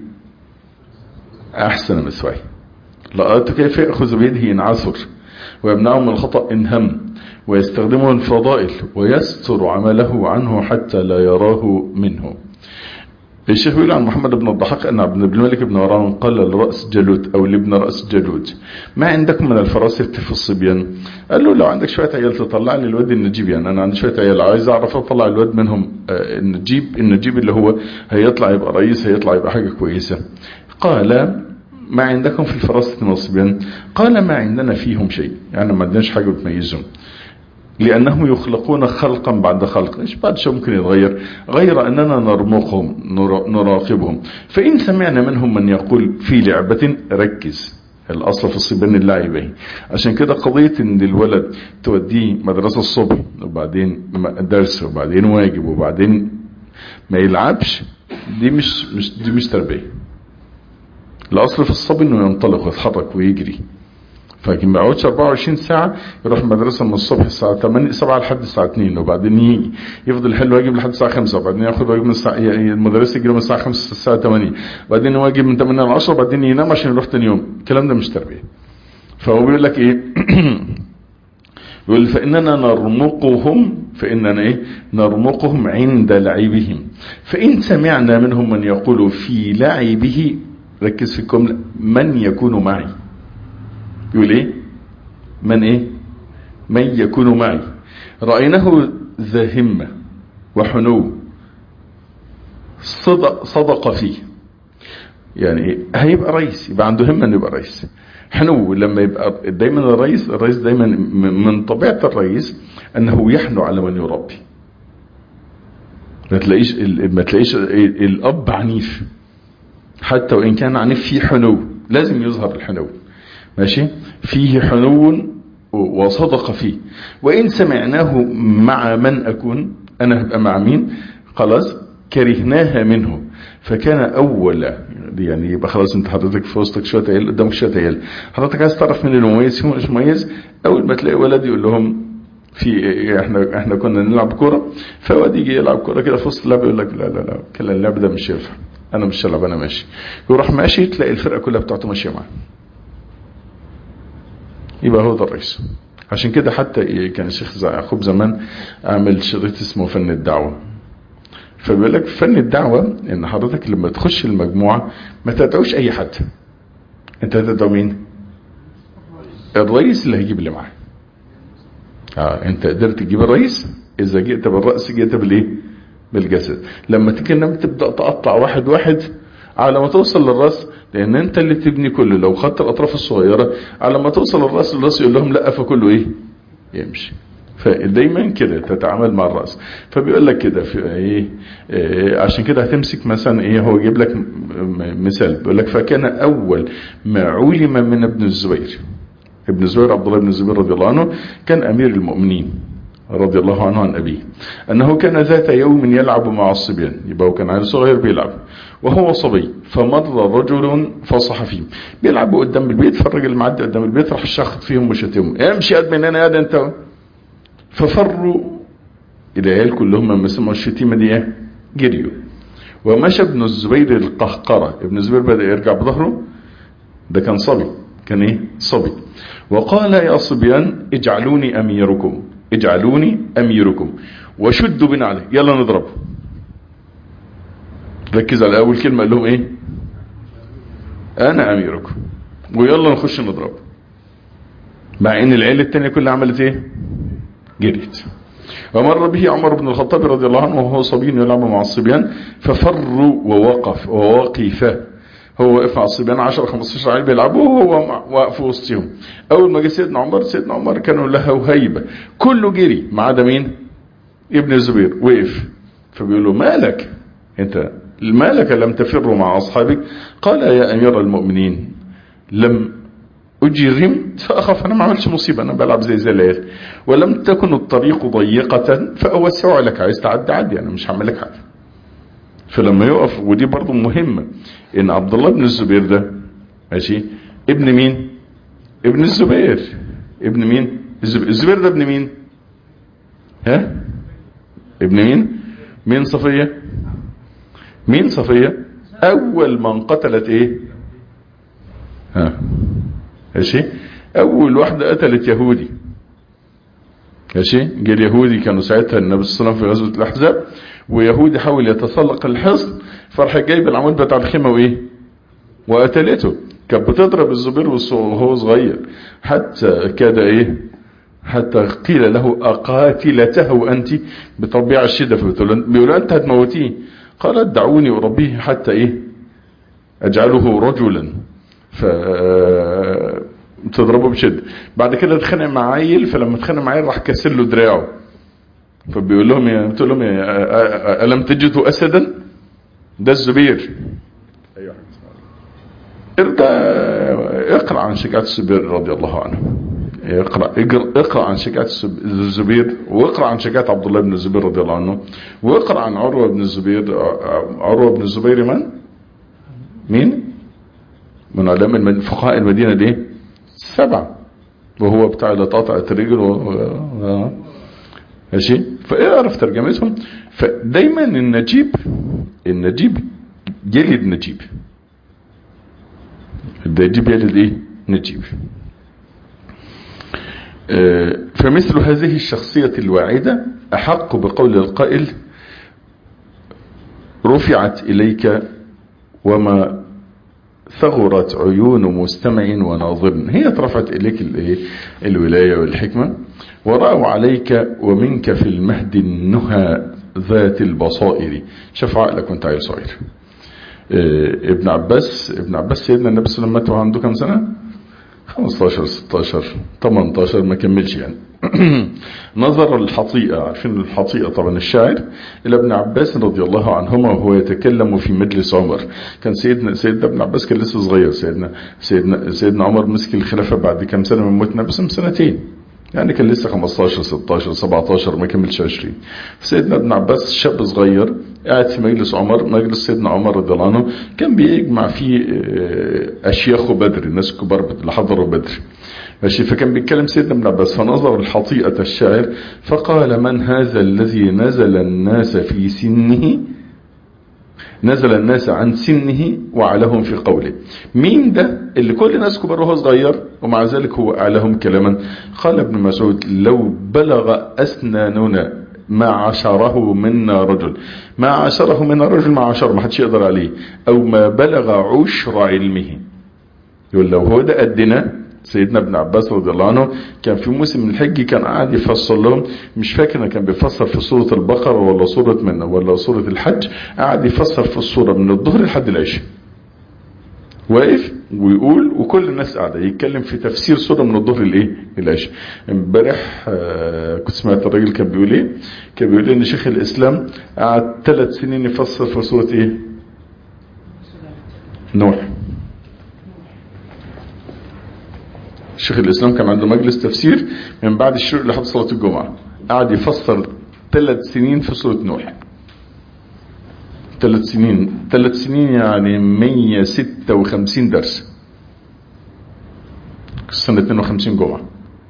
أحسن مثواي لقيت كيف يأخذ بيده إن عثر ويمنعه من الخطأ إن هم ويستخدمه الفضائل ويستر عمله عنه حتى لا يراه منه الشيخ بيقول عن محمد بن الضحاك أن عبد الملك بن مروان قال لرأس جلود أو لابن رأس جلود ما عندكم من الفراسة في الصبيان قال له لو عندك شوية عيال تطلع لي الواد النجيب يعني أنا عندي شوية عيال عايز أعرف أطلع الواد منهم النجيب النجيب اللي هو هيطلع يبقى رئيس هيطلع يبقى حاجة كويسة قال ما عندكم في الفراسة من الصبيان قال ما عندنا فيهم شيء يعني ما عندناش حاجة بتميزهم لأنهم يخلقون خلقا بعد خلق إيش بعد شو ممكن يتغير غير أننا نرمقهم نراقبهم فإن سمعنا منهم من يقول في لعبة ركز الأصل في الصبيان اللعبة عشان كده قضية ان الولد توديه مدرسة الصبح وبعدين درس وبعدين واجب وبعدين ما يلعبش دي مش, مش دي مش تربية الأصل في الصبي انه ينطلق ويتحرك ويجري فلكن ما يقعدش 24 ساعة يروح المدرسة من الصبح الساعة 8 7 لحد الساعة 2 وبعدين يجي يفضل يحل واجب لحد الساعة 5 وبعدين ياخد واجب من الساعة المدرسة يجي من الساعة 5 للساعة 8 وبعدين واجب من 8 ل 10 وبعدين ينام عشان يروح تاني يوم الكلام ده مش تربية فهو بيقول لك ايه يقول فإننا نرمقهم فإننا إيه نرمقهم عند لعبهم فإن سمعنا منهم من يقول في لعبه ركز في الجملة من يكون معي يقول ايه من ايه من يكون معي رأيناه ذا همة وحنو صدق, صدق فيه يعني ايه هيبقى رئيس يبقى عنده همة انه يبقى رئيس حنو لما يبقى دايما الرئيس الرئيس دايما من طبيعة الرئيس انه يحنو على من يربي ما تلاقيش ما تلاقيش الاب عنيف حتى وإن كان عنيف فيه حنو لازم يظهر الحنو ماشي فيه حنو وصدق فيه وإن سمعناه مع من أكون أنا هبقى مع مين خلاص كرهناها منه فكان أول يعني يبقى خلاص انت حضرتك في وسطك شوية عيال قدامك شوية عيال حضرتك عايز تعرف مين المميز فيهم مش مميز أول ما تلاقي ولد يقول لهم في احنا احنا كنا نلعب كوره فواد يجي يلعب كوره كده في وسط اللعب يقول لك لا لا لا كلا اللعب ده مش ينفع انا مش هلعب انا ماشي يروح ماشي تلاقي الفرقه كلها بتاعته ماشيه معاه يبقى هو ده الرئيس عشان كده حتى كان الشيخ يعقوب زمان عامل شريط اسمه فن الدعوه فبيقول لك فن الدعوه ان حضرتك لما تخش المجموعه ما تدعوش اي حد انت هتدعو مين الرئيس اللي هيجيب اللي معاه اه انت قدرت تجيب الرئيس اذا جئت بالرأس جئت بالايه بالجسد لما تيجي تنام تبدأ تقطع واحد واحد على ما توصل للرأس لان انت اللي تبني كله لو خدت الاطراف الصغيرة على ما توصل للرأس الرأس يقول لهم لا فكله ايه يمشي فدايما كده تتعامل مع الرأس فبيقول لك كده في ايه, إيه عشان كده هتمسك مثلا ايه هو يجيب لك مثال بيقول لك فكان اول ما علم من ابن الزبير ابن الزبير عبد الله بن الزبير رضي الله عنه كان امير المؤمنين رضي الله عنه عن أبيه أنه كان ذات يوم يلعب مع الصبيان يبقى هو كان عيل صغير بيلعب وهو صبي فمر رجل فصح فيه بيلعبوا قدام البيت فالراجل معدي قدام البيت راح شخط فيهم وشتمهم امشي قد من هنا يا ده انت ففروا العيال كلهم لما سمعوا الشتيمه دي جريوا ومشى ابن الزبير القهقرة ابن الزبير بدأ يرجع بظهره ده كان صبي كان ايه صبي وقال يا صبيان اجعلوني اميركم اجعلوني اميركم وشدوا بنا عليه يلا نضربه ركز على اول كلمة قال لهم ايه انا اميركم ويلا نخش نضرب مع ان العيلة التانية كلها عملت ايه جريت ومر به عمر بن الخطاب رضي الله عنه وهو صبي يلعب مع الصبيان ففروا ووقف ووقف هو واقف مع الصبيان 10 15 عيل بيلعبوا وهو واقف وسطهم اول ما جه سيدنا عمر سيدنا عمر كانوا له هيبه كله جري ما عدا مين ابن الزبير وقف فبيقول له مالك انت مالك لم تفر مع اصحابك قال يا امير المؤمنين لم اجرمت فاخاف انا ما عملش مصيبه انا بلعب زي زي العيال ولم تكن الطريق ضيقه فاوسع لك عايز تعدي عدي انا مش هعمل لك حاجه فلما يقف ودي برضو مهمة ان عبد الله بن الزبير ده ماشي ابن مين ابن الزبير ابن مين الزبير, الزبير ده ابن مين ها ابن مين مين صفية مين صفية اول من قتلت ايه ها ماشي اول واحدة قتلت يهودي ماشي جه اليهودي كانوا ساعتها النبي صلى الله عليه وسلم في غزوة الاحزاب ويهودي حاول يتسلق الحصن فراح جايب العمود بتاع الخيمة وايه وقتلته كانت بتضرب الزبير وهو صغير حتى كاد ايه حتى قيل له اقاتلته انت بطبيعة الشدة بيقول انت هتموتيه قالت دعوني اربيه حتى ايه اجعله رجلا ف تضربه بشدة بعد كده اتخانق مع عيل فلما اتخانق مع عيل راح كسر له دراعه فبيقول لهم يا بتقول لهم يا ألم تجدوا أسدا ده الزبير أيوة اقرأ عن شجاعة الزبير رضي الله عنه اقرأ اقرأ عن شجاعة الزبير واقرأ عن شجاعة عبد الله بن الزبير رضي الله عنه واقرأ عن عروة بن الزبير عروة بن الزبير من مين من علماء من فقهاء المدينة دي سبعة وهو بتاع اللي قطعت رجل و... ماشي فاعرف ترجمتهم فدايما النجيب النجيب يلد نجيب النجيب يلد ايه نجيب آه فمثل هذه الشخصية الواعدة أحق بقول القائل رفعت إليك وما ثغرت عيون مستمع وناظر هي اترفعت إليك الولاية والحكمة ورأوا عليك ومنك في المهد النهى ذات البصائر شاف عقلك وانت عيل صغير اه ابن عباس ابن عباس سيدنا النبي صلى الله عليه وسلم عنده كام سنة 15 16 18 ما كملش يعني نظر الحطيئة عارفين الحطيئة طبعا الشاعر إلى ابن عباس رضي الله عنهما وهو يتكلم في مجلس عمر كان سيدنا سيدنا ابن عباس كان لسه صغير سيدنا سيدنا سيدنا عمر مسك الخلافة بعد كام سنة من موت النبي سنتين يعني كان لسه 15 16 17 ما كملش 20 سيدنا ابن عباس شاب صغير قاعد في مجلس عمر مجلس سيدنا عمر رضي الله عنه كان بيجمع فيه اشياخ بدر الناس الكبار اللي حضروا بدر ماشي فكان بيتكلم سيدنا ابن عباس فنظر الحطيئة الشاعر فقال من هذا الذي نزل الناس في سنه نزل الناس عن سنه وعلهم في قوله مين ده اللي كل الناس كبار وهو صغير ومع ذلك هو أعلهم كلاما قال ابن مسعود لو بلغ أسناننا ما عشره منا رجل ما عشره منا رجل ما عشر ما حدش يقدر عليه أو ما بلغ عشر علمه يقول لو هو ده قدنا سيدنا ابن عباس رضي الله عنه كان في موسم الحج كان قاعد يفسر لهم مش فاكر كان بيفسر في سورة البقرة ولا سورة من ولا سورة الحج قاعد يفسر في السورة من الظهر لحد العشاء واقف ويقول وكل الناس قاعده يتكلم في تفسير سوره من الظهر لايه العشاء امبارح آه كنت سمعت الراجل كان بيقول ايه كان بيقول ان شيخ الاسلام قعد ثلاث سنين يفسر في سوره ايه نوح شيخ الاسلام كان عنده مجلس تفسير من بعد الشروق لحد صلاه الجمعه قعد يفسر ثلاث سنين في سوره نوح ثلاث سنين ثلاث سنين يعني 156 درس سنة 52 جمعة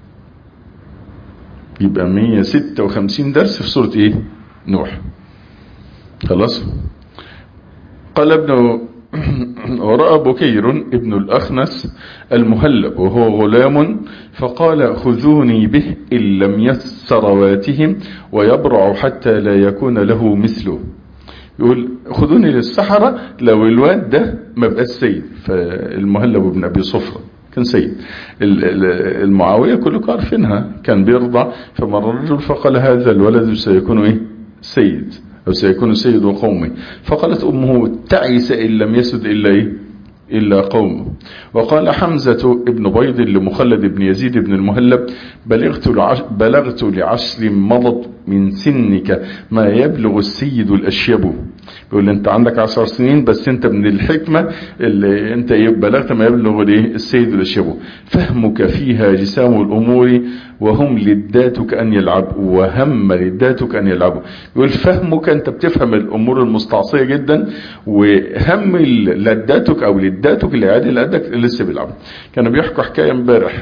يبقى 156 درس في سورة ايه نوح خلاص قال ابن ورأى بكير ابن الأخنس المهلب وهو غلام فقال خذوني به إن لم يسر رواتهم ويبرع حتى لا يكون له مثله يقول خذوني للسحرة لو الواد ده ما بقاش سيد فالمهلب بن أبي صفرة كان سيد المعاوية كلكم عارفينها كان بيرضع فمر الرجل فقال هذا الولد سيكون ايه سيد أو سيكون سيد قومه فقالت أمه تعيس إن لم يسد إلا إيه إلا قومه وقال حمزة ابن بيض لمخلد بن يزيد بن المهلب بلغت, لعش بلغت لعشر مضت من سنك ما يبلغ السيد الأشيب بيقول لي انت عندك عشر سنين بس انت من الحكمة اللي انت بلغت ما يبلغ الايه السيد الأشيب فهمك فيها جسام الأمور وهم لداتك أن يلعبوا وهم لداتك أن يلعبوا يقول فهمك انت بتفهم الأمور المستعصية جدا وهم لداتك أو لداتك اللي عادي لقدك لسه بيلعبوا كانوا بيحكوا حكاية امبارح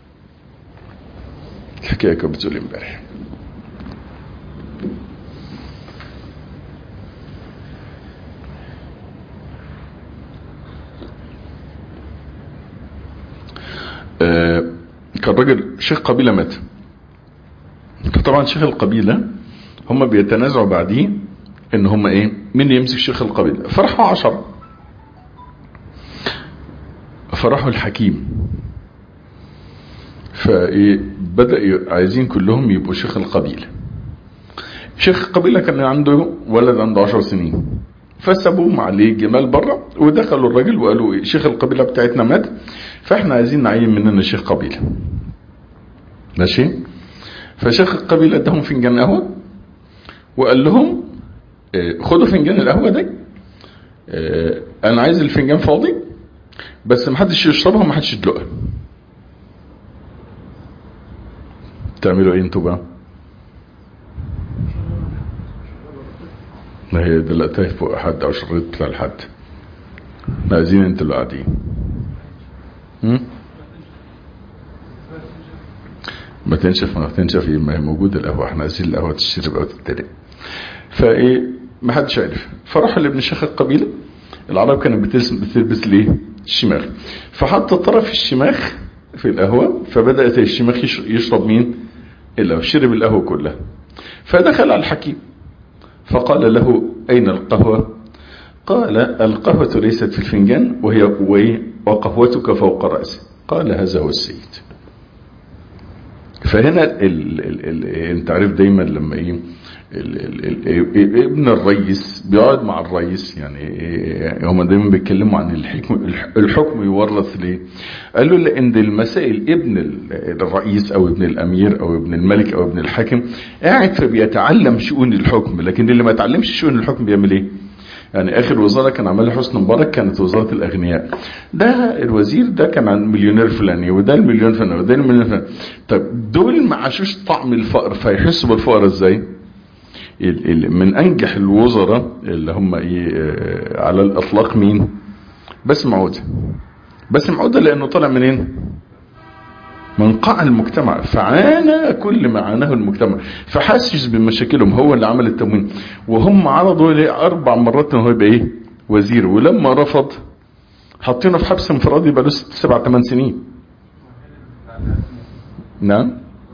الحكاية كانت بتقول امبارح آه كان راجل شيخ قبيلة مات طبعا شيخ القبيلة هم بيتنازعوا بعديه ان هم ايه مين يمسك شيخ القبيلة فرحوا عشرة فرحوا الحكيم فايه بدأ عايزين كلهم يبقوا شيخ القبيلة شيخ القبيلة كان عنده ولد عنده عشر سنين فسابوهم عليه جمال بره ودخلوا الراجل وقالوا ايه شيخ القبيلة بتاعتنا مات فاحنا عايزين نعين مننا شيخ قبيلة ماشي فشيخ القبيلة ادهم فنجان قهوة وقال لهم اه خدوا فنجان القهوة ده اه انا عايز الفنجان فاضي بس محدش يشربها ومحدش يدلقها تعملوا ايه انتوا بقى ما هي دلقتها فوق حد او شريط لحد عايزين انتوا اللي قاعدين ما تنشف ما تنشف ما هي موجودة القهوة احنا عايزين القهوة تشرب او تتدلق فايه ما حدش عارف فراح لابن شيخ القبيلة العرب كانت بتلبس, بتلبس ليه الشماغ فحط طرف الشماخ في القهوة فبدأت الشماخ يشرب مين القهوة شرب القهوة كلها فدخل على الحكيم فقال له أين القهوة قال القهوة ليست في الفنجان وهي وقهوتك فوق رأسي قال هذا هو السيد فهنا ال ال ال انت عارف دايما لما ايه ابن الرئيس بيقعد مع الرئيس يعني هم دايما بيتكلموا عن الحكم الحكم يورث ليه قالوا لان المسائل ابن الرئيس او ابن الامير او ابن الملك او ابن الحاكم قاعد فبيتعلم شؤون الحكم لكن اللي ما تعلمش شؤون الحكم بيعمل ايه يعني اخر وزارة كان عملها حسن مبارك كانت وزارة الاغنياء ده الوزير ده كان عن مليونير فلاني وده المليون فلاني وده المليون فلاني طب دول ما عاشوش طعم الفقر فيحسوا بالفقر ازاي من انجح الوزراء اللي هم ايه على الاطلاق مين بس معودة بس معودة لانه طلع منين من قاع المجتمع فعانى كل ما عاناه المجتمع فحاسس بمشاكلهم هو اللي عمل التموين وهم عرضوا ليه اربع مرات ان هو يبقى ايه وزير ولما رفض حاطينه في حبس انفرادي بقى له ست سبع ثمان سنين نعم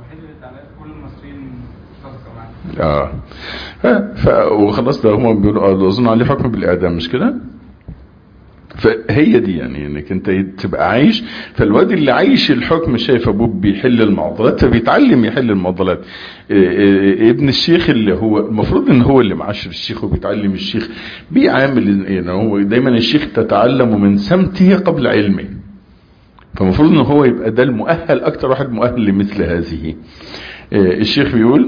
اه ف... وخلاص ده هم بيقولوا اظن عليه حكم بالاعدام مش كده فهي دي يعني انك انت تبقى عايش فالواد اللي عايش الحكم شايف ابوه بيحل المعضلات فبيتعلم يحل المعضلات إيه إيه ابن الشيخ اللي هو المفروض ان هو اللي معاشر الشيخ وبيتعلم الشيخ بيعامل يعني هو دايما الشيخ تتعلم من سمته قبل علمه فالمفروض ان هو يبقى ده المؤهل اكتر واحد مؤهل لمثل هذه إيه الشيخ بيقول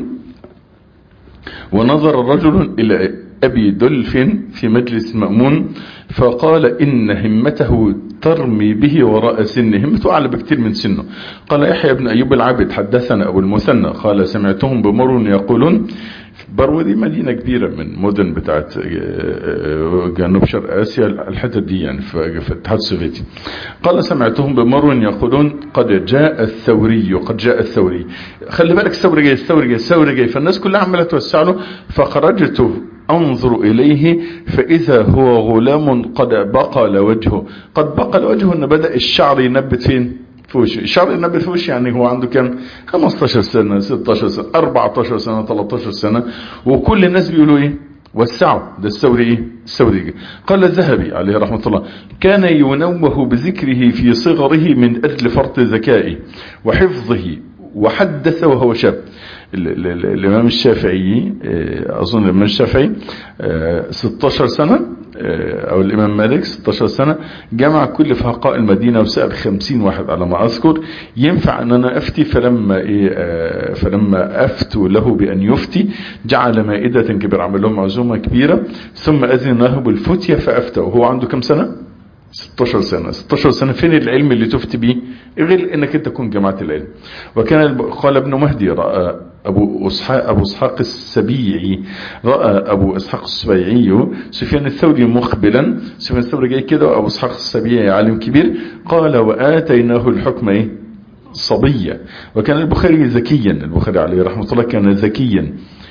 ونظر رجل الى ابي دلف في مجلس مأمون فقال إن همته ترمي به وراء سنه همته أعلى بكثير من سنه قال يحيى بن أيوب العابد حدثنا أبو المثنى قال سمعتهم بمر يقولون برو دي مدينة كبيرة من مدن بتاعت جنوب شرق آسيا الحتة دي يعني في الاتحاد السوفيتي قال سمعتهم بمر يقولون قد جاء الثوري قد جاء الثوري خلي بالك الثوري جاي الثوري جاي الثوري جاي فالناس كلها عمالة توسع له فخرجت انظر اليه فاذا هو غلام قد بقل وجهه قد بقل وجهه ان بدأ الشعر ينبت فين في وشه الشعر ينبت في وشه يعني هو عنده كام 15 سنة 16 سنة 14 سنة 13 سنة وكل الناس بيقولوا ايه وسعوا ده الثوري ايه الثوري قال الذهبي عليه رحمة الله كان ينوه بذكره في صغره من اجل فرط ذكائه وحفظه وحدث وهو شاب الامام الشافعي اظن الامام الشافعي 16 سنة او الامام مالك 16 سنة جمع كل فقهاء المدينة وسأل 50 واحد على ما اذكر ينفع ان انا افتي فلما إيه فلما افتوا له بان يفتي جعل مائدة كبيرة عمل لهم عزومة كبيرة ثم اذن له بالفتية فافتى وهو عنده كم سنة 16 سنة 16 سنة فين العلم اللي تفتي به غير انك انت تكون جماعة العلم وكان قال ابن مهدي رأى ابو اسحاق ابو اسحاق السبيعي راى ابو اسحاق السبيعي سفيان الثوري مقبلا سفيان الثوري جاي كده وابو اسحاق السبيعي عالم كبير قال واتيناه الحكم ايه صبيا وكان البخاري ذكيا البخاري عليه رحمه الله كان ذكيا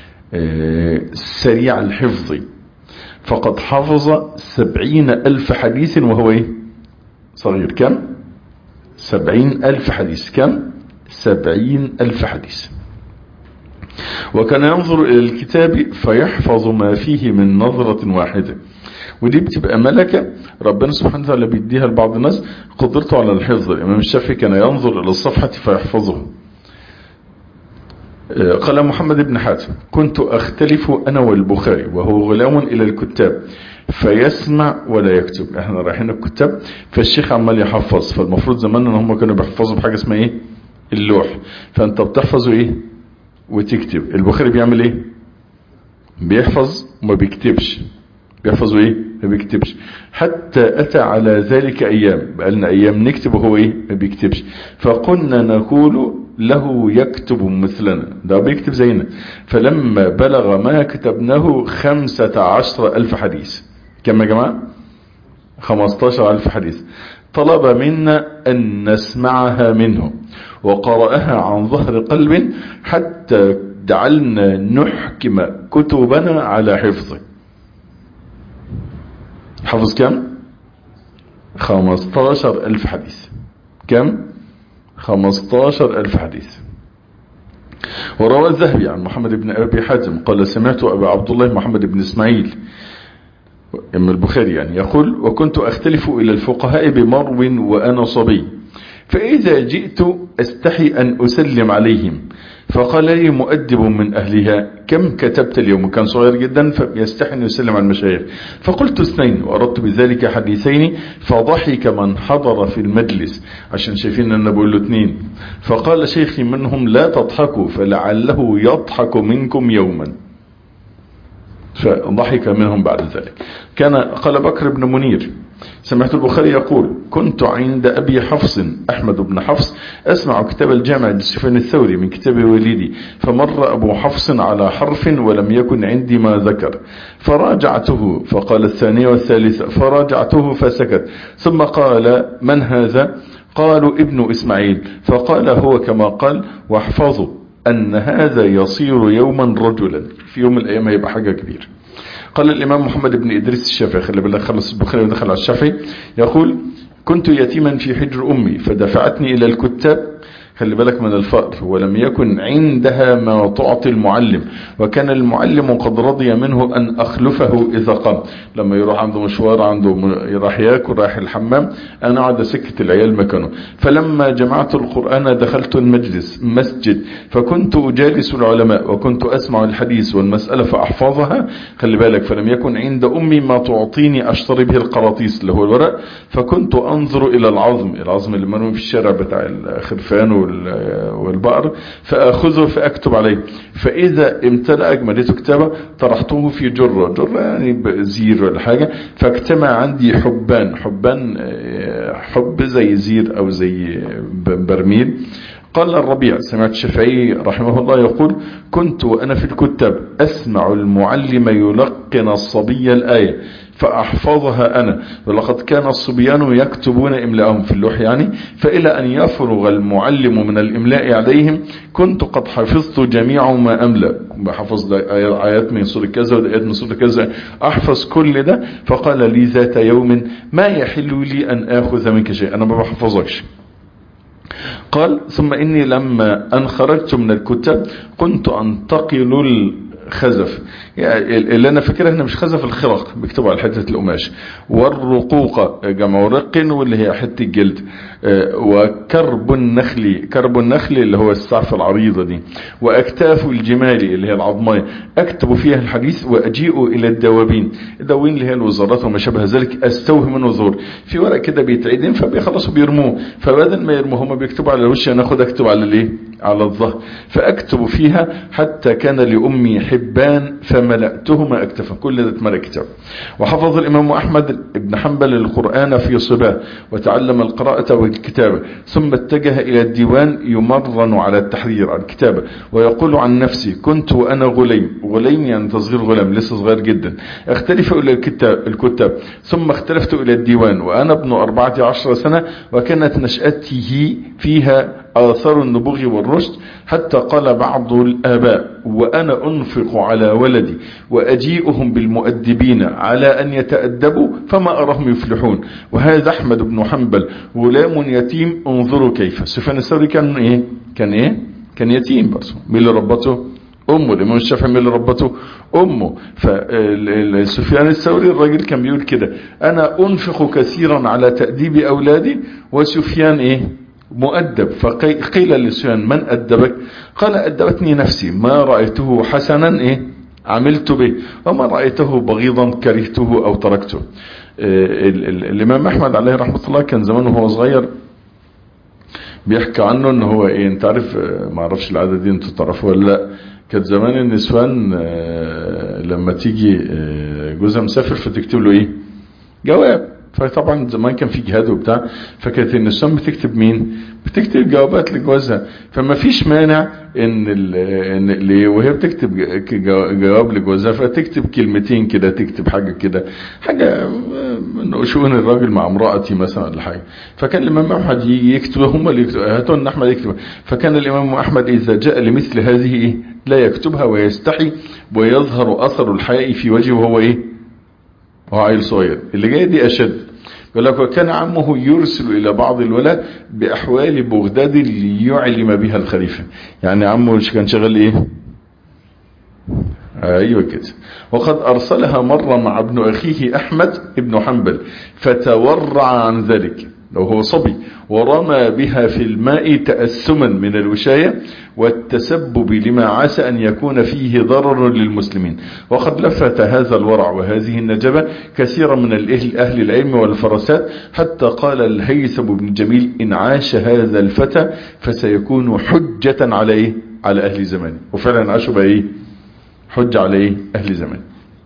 سريع الحفظ فقد حفظ سبعين ألف حديث وهو ايه صغير كم سبعين ألف حديث كم سبعين ألف حديث وكان ينظر إلى الكتاب فيحفظ ما فيه من نظرة واحدة ودي بتبقى ملكة ربنا سبحانه وتعالى بيديها لبعض الناس قدرته على الحفظ الإمام الشافعي كان ينظر إلى الصفحة فيحفظه قال محمد بن حاتم كنت أختلف أنا والبخاري وهو غلام إلى الكتاب فيسمع ولا يكتب احنا رايحين الكتاب فالشيخ عمال يحفظ فالمفروض زمان ان هم كانوا بيحفظوا بحاجة اسمها ايه اللوح فانت بتحفظه ايه وتكتب البخاري بيعمل ايه بيحفظ وما بيكتبش بيحفظ ايه ما بيكتبش حتى اتى على ذلك ايام بقالنا ايام نكتب وهو ايه ما بيكتبش فقلنا نقول له يكتب مثلنا ده بيكتب زينا فلما بلغ ما كتبناه خمسة عشر الف حديث كم يا جماعة خمستاشر الف حديث طلب منا ان نسمعها منه وقرأها عن ظهر قلب حتى جعلنا نحكم كتبنا على حفظه حفظ كم خمستاشر الف حديث كم خمستاشر الف حديث وروى الذهبي عن محمد بن أبي حاتم قال سمعت أبا عبد الله محمد بن إسماعيل ام البخاري يعني يقول وكنت أختلف إلى الفقهاء بمرو وأنا صبي فإذا جئت أستحي أن أسلم عليهم فقال لي مؤدب من أهلها كم كتبت اليوم كان صغير جدا فيستحي أن يسلم على المشايخ فقلت اثنين وأردت بذلك حديثين فضحك من حضر في المجلس عشان شايفين أن بقول له اثنين فقال شيخي منهم لا تضحكوا فلعله يضحك منكم يوما فضحك منهم بعد ذلك كان قال بكر بن منير سمعت البخاري يقول كنت عند أبي حفص أحمد بن حفص أسمع كتاب الجامع لسفيان الثوري من كتاب والدي فمر أبو حفص على حرف ولم يكن عندي ما ذكر فراجعته فقال الثانية والثالثة فراجعته فسكت ثم قال من هذا قالوا ابن إسماعيل فقال هو كما قال واحفظوا أن هذا يصير يوما رجلا في يوم من الأيام هيبقى حاجة كبيرة قال الإمام محمد بن إدريس الشافعي خلي بالك خلص البخاري ودخل على الشافعي يقول كنت يتيما في حجر أمي فدفعتني إلى الكتاب خلي بالك من الفقر ولم يكن عندها ما تعطي المعلم وكان المعلم قد رضي منه أن أخلفه إذا قام لما يروح عنده مشوار عنده راح ياكل راح الحمام أنا أقعد أسكت العيال مكانه فلما جمعت القرآن دخلت المجلس مسجد فكنت أجالس العلماء وكنت أسمع الحديث والمسألة فأحفظها خلي بالك فلم يكن عند أمي ما تعطيني أشتري به القراطيس اللي هو الورق فكنت أنظر إلى العظم العظم اللي مرمي في الشارع بتاع الخرفان والبقر فأخذه فأكتب عليه فإذا امتلأ أجملته كتابة طرحته في جرة جرة يعني زير ولا حاجة فاجتمع عندي حبان حبان حب زي زير أو زي برميل قال الربيع سمعت الشافعي رحمه الله يقول كنت وأنا في الكتاب أسمع المعلم يلقن الصبي الآية فأحفظها أنا ولقد كان الصبيان يكتبون إملاءهم في اللوح يعني فإلى أن يفرغ المعلم من الإملاء عليهم كنت قد حفظت جميع ما أملأ بحفظ آيات من سورة كذا وآيات من سورة كذا أحفظ كل ده فقال لي ذات يوم ما يحل لي أن آخذ منك شيء أنا ما بحفظكش قال ثم إني لما أن خرجت من الكتاب كنت أنتقل الخزف يعني اللي أنا فاكرها هنا مش خزف الخرق بيكتبوا على حتة القماش والرقوق جمع رق واللي هي حتة الجلد وكرب النخل كرب النخل اللي هو السعف العريضة دي وأكتاف الجمال اللي هي العظمية أكتب فيها الحديث وأجيء إلى الدوابين الدواوين اللي هي الوزارات وما شابه ذلك أستوهم من وزور في ورق كده بيتعدم فبيخلصوا بيرموه فبدل ما يرموه هم بيكتبوا على الوش أنا أخد أكتب على الإيه على الظهر فأكتب فيها حتى كان لأمي حبان فملأتهما أكتفا كل ده اتملأ كتاب وحفظ الإمام أحمد بن حنبل القرآن في صباه وتعلم القراءة والكتابة ثم اتجه إلى الديوان يمرن على التحرير على الكتابة ويقول عن نفسي كنت وأنا غليم غليم يعني تصغير غلام لسه صغير جدا اختلف إلى الكتاب, الكتاب ثم اختلفت إلى الديوان وأنا ابن أربعة عشر سنة وكانت نشأته فيها آثار النبوغ والرشد حتى قال بعض الآباء وأنا أنفق على ولدي وأجيئهم بالمؤدبين على أن يتأدبوا فما أراهم يفلحون وهذا أحمد بن حنبل غلام يتيم انظروا كيف سفيان الثوري كان إيه كان إيه كان يتيم برضه مين اللي ربته أمه الإمام الشافعي مين اللي ربته أمه فسفيان الثوري الراجل كان بيقول كده أنا أنفق كثيرا على تأديب أولادي وسفيان إيه مؤدب فقيل لسفيان من أدبك قال أدبتني نفسي ما رأيته حسنا إيه عملت به وما رأيته بغيضا كرهته أو تركته الإمام أحمد عليه رحمة الله كان زمان وهو صغير بيحكي عنه ان هو ايه انت عارف ما اعرفش العاده دي انتوا تعرفوها ولا لا كانت زمان النسوان لما تيجي جوزها مسافر فتكتب له ايه جواب فطبعا زمان كان في جهاد وبتاع فكانت النسوان بتكتب مين بتكتب جوابات لجوازها فما فيش مانع ان ان اللي وهي بتكتب جواب لجوازها فتكتب كلمتين كده تكتب حاجه كده حاجه من شؤون الراجل مع امرأتي مثلا ولا حاجه فكان الامام احمد يجي يكتب هم اللي يكتبوا هاتوا ان احمد يكتب فكان الامام احمد اذا جاء لمثل هذه ايه لا يكتبها ويستحي ويظهر اثر الحياء في وجهه وهو ايه هو عيل صغير اللي جاي دي اشد يقول لك وكان عمه يرسل إلى بعض الولاء بأحوال بغداد ليعلم بها الخليفة يعني عمه كان شغال إيه أيوة كده وقد أرسلها مرة مع ابن أخيه أحمد ابن حنبل فتورع عن ذلك لو هو صبي ورمى بها في الماء تأسما من الوشاية والتسبب لما عسى أن يكون فيه ضرر للمسلمين وقد لفت هذا الورع وهذه النجبة كثيرا من الأهل أهل العلم والفرسات حتى قال الهيثم بن جميل إن عاش هذا الفتى فسيكون حجة على إيه؟ على أهل زمانه وفعلا عاشوا بقى إيه حجة على إيه أهل زمانه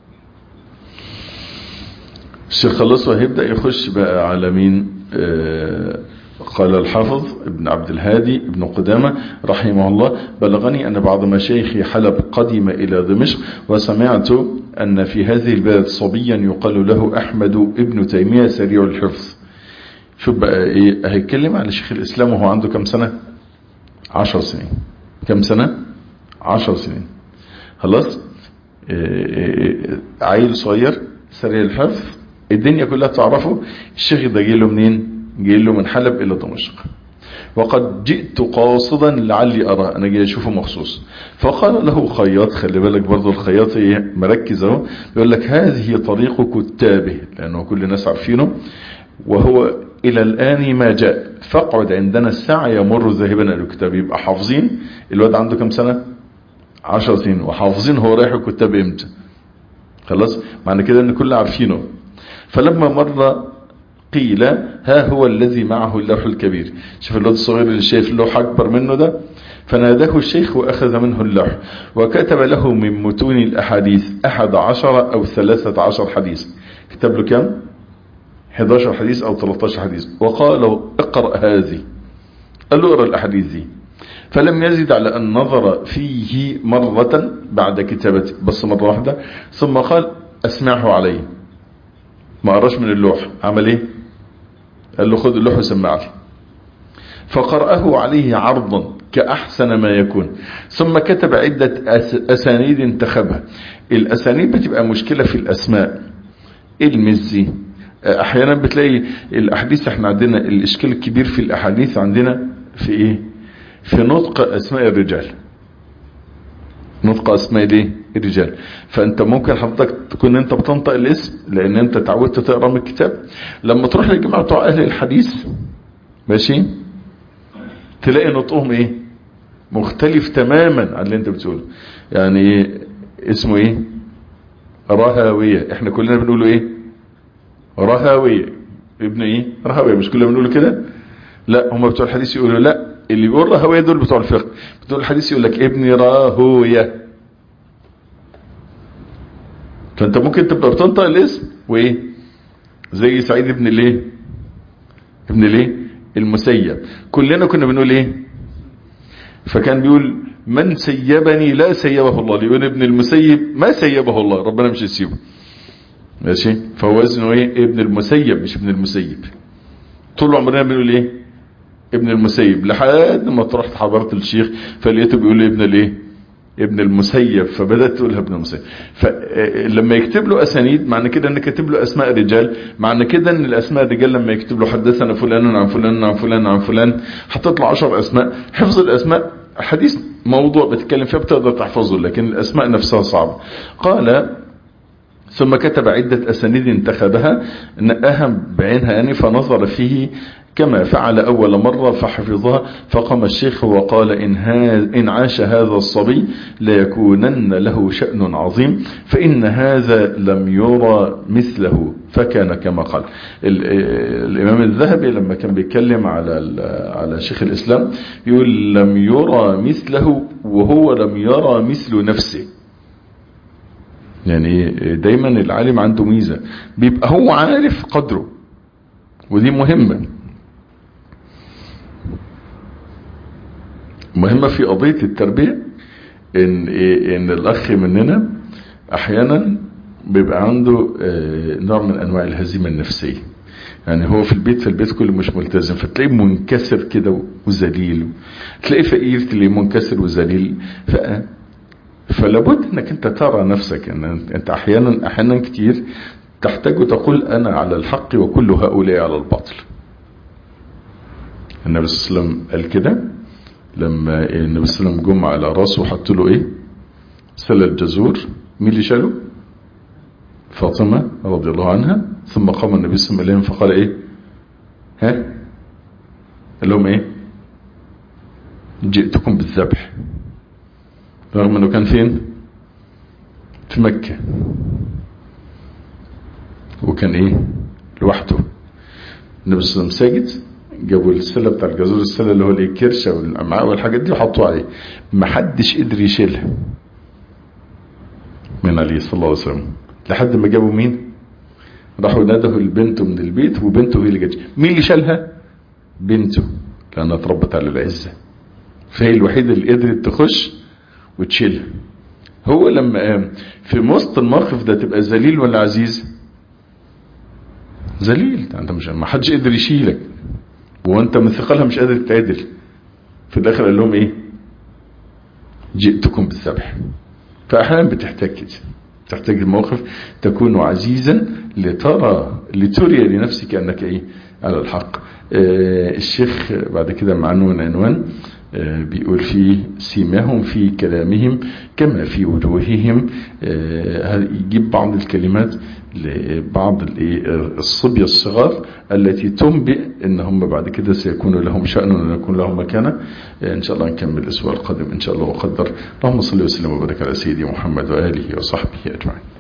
الشيخ خلص وهيبدأ يخش بقى على مين آه قال الحافظ ابن عبد الهادي ابن قدامة رحمه الله بلغني أن بعض مشايخ حلب قدم إلى دمشق وسمعت أن في هذه البلد صبيا يقال له أحمد ابن تيمية سريع الحفظ شوف بقى إيه هيتكلم عن شيخ الإسلام وهو عنده كم سنة عشر سنين كم سنة عشر سنين خلاص عيل صغير سريع الحفظ الدنيا كلها تعرفه الشيخ ده جاي له منين جاي له من حلب الى دمشق وقد جئت قاصدا لعلي أرى أنا جاي أشوفه مخصوص فقال له خياط خلي بالك برضو الخياط إيه مركز اهو يقول لك هذه طريق كتابه لأنه كل الناس عارفينه وهو إلى الآن ما جاء فاقعد عندنا الساعة يمر ذاهبا إلى الكتاب يبقى حافظين الواد عنده كم سنة عشر سنين وحافظين هو رايح الكتاب امتى خلاص معنى كده ان كل عارفينه فلما مر قيل ها هو الذي معه اللوح الكبير شوف الواد الصغير اللي شايف اللوح اكبر منه ده فناداه الشيخ واخذ منه اللوح وكتب له من متون الاحاديث احد عشر او ثلاثة عشر حديث كتب له كم 11 حديث او 13 حديث وقال له اقرأ هذه قال له اقرأ الاحاديث دي فلم يزد على أن نظر فيه مرة بعد كتابته بس مرة واحدة ثم قال أسمعه عليه ما قراش من اللوح عمل ايه قال له خذ اللوح وسمع لي فقرأه عليه عرضا كأحسن ما يكون ثم كتب عدة أسانيد انتخبها الأسانيد بتبقى مشكلة في الأسماء المزي أحيانا بتلاقي الأحاديث احنا عندنا الإشكال الكبير في الأحاديث عندنا في إيه في نطق أسماء الرجال نطق أسماء ليه الرجال فأنت ممكن حضرتك تكون أنت بتنطق الاسم لأن أنت تعودت تقرأ من الكتاب لما تروح للجماعة بتوع أهل الحديث ماشي تلاقي نطقهم إيه مختلف تماما عن اللي أنت بتقوله يعني اسمه إيه رهاوية احنا كلنا بنقوله إيه رهاوية ابن إيه رهاوية مش كلنا بنقوله كده لا هم بتوع الحديث يقولوا لا اللي بيقول راهوية دول بتوع الفقه بتوع الحديث يقول لك ابن راهوية فانت ممكن تبقى بتنطق الاسم وايه زي سعيد ابن الايه ابن الايه المسيب كلنا كنا بنقول ايه فكان بيقول من سيبني لا سيبه الله ليقول ابن المسيب ما سيبه الله ربنا مش يسيبه ماشي فهو اسمه ايه ابن المسيب مش ابن المسيب طول عمرنا بنقول ايه ابن المسيب لحد ما رحت حضرت الشيخ فلقيته بيقول لي ابن الايه ابن المسيب فبدات تقولها ابن المسيب فلما يكتب له اسانيد معنى كده ان كاتب له اسماء رجال معنى كده ان الاسماء الرجال لما يكتب له حدثنا فلان عن فلان عن فلان عن فلان هتطلع 10 اسماء حفظ الاسماء حديث موضوع بتتكلم فيه بتقدر تحفظه لكن الاسماء نفسها صعبه قال ثم كتب عدة أسانيد انتخبها نقاها بعينها يعني فنظر فيه كما فعل أول مرة فحفظها فقام الشيخ وقال إن, إن عاش هذا الصبي ليكونن له شأن عظيم فإن هذا لم يرى مثله فكان كما قال الإمام الذهبي لما كان بيتكلم على على شيخ الإسلام يقول لم يرى مثله وهو لم يرى مثل نفسه يعني دايما العالم عنده ميزة بيبقى هو عارف قدره ودي مهمة مهمة في قضية التربية ان, إن الاخ مننا احيانا بيبقى عنده نوع من انواع الهزيمة النفسية يعني هو في البيت في البيت كله مش ملتزم فتلاقيه منكسر كده وذليل تلاقيه فقير تلاقيه منكسر وذليل ف فلابد انك انت ترى نفسك ان انت احيانا احيانا كتير تحتاج تقول انا على الحق وكل هؤلاء على الباطل النبي صلى الله عليه وسلم قال كده لما النبي صلى الله عليه وسلم جم على راسه وحط له ايه سل الجزور مين اللي شاله فاطمة رضي الله عنها ثم قام النبي صلى الله عليه وسلم فقال ايه ها قال لهم ايه جئتكم بالذبح رغم انه كان فين في مكة وكان ايه لوحده النبي صلى الله عليه وسلم ساجد جابوا السلة بتاع الجزور السلة اللي هو الايه الكرشة والامعاء والحاجات دي وحطوها عليه ما حدش قدر يشيلها من عليه صلى الله عليه وسلم لحد ما جابوا مين راحوا نادوا البنت من البيت وبنته هي اللي جت مين اللي شالها بنته لانها اتربت على العزة فهي الوحيدة اللي قدرت تخش وتشيلها هو لما قام في وسط الموقف ده تبقى ذليل ولا عزيز ذليل انت مش ما حدش قدر يشيلك وانت من ثقلها مش قادر تعدل في الاخر قال لهم ايه جئتكم بالذبح فاحيانا بتحتاج كده تحتاج الموقف تكون عزيزا لترى لتري لنفسك انك ايه على الحق الشيخ بعد كده معنون عنوان بيقول فيه سيماهم في كلامهم كما في وجوههم يجيب بعض الكلمات لبعض الصبية الصغار التي تنبئ ان هم بعد كده سيكون لهم شأن ويكون لهم مكانة ان شاء الله نكمل الاسبوع القادم ان شاء الله وقدر اللهم صل وسلم وبارك على سيدي محمد وآله وصحبه أجمعين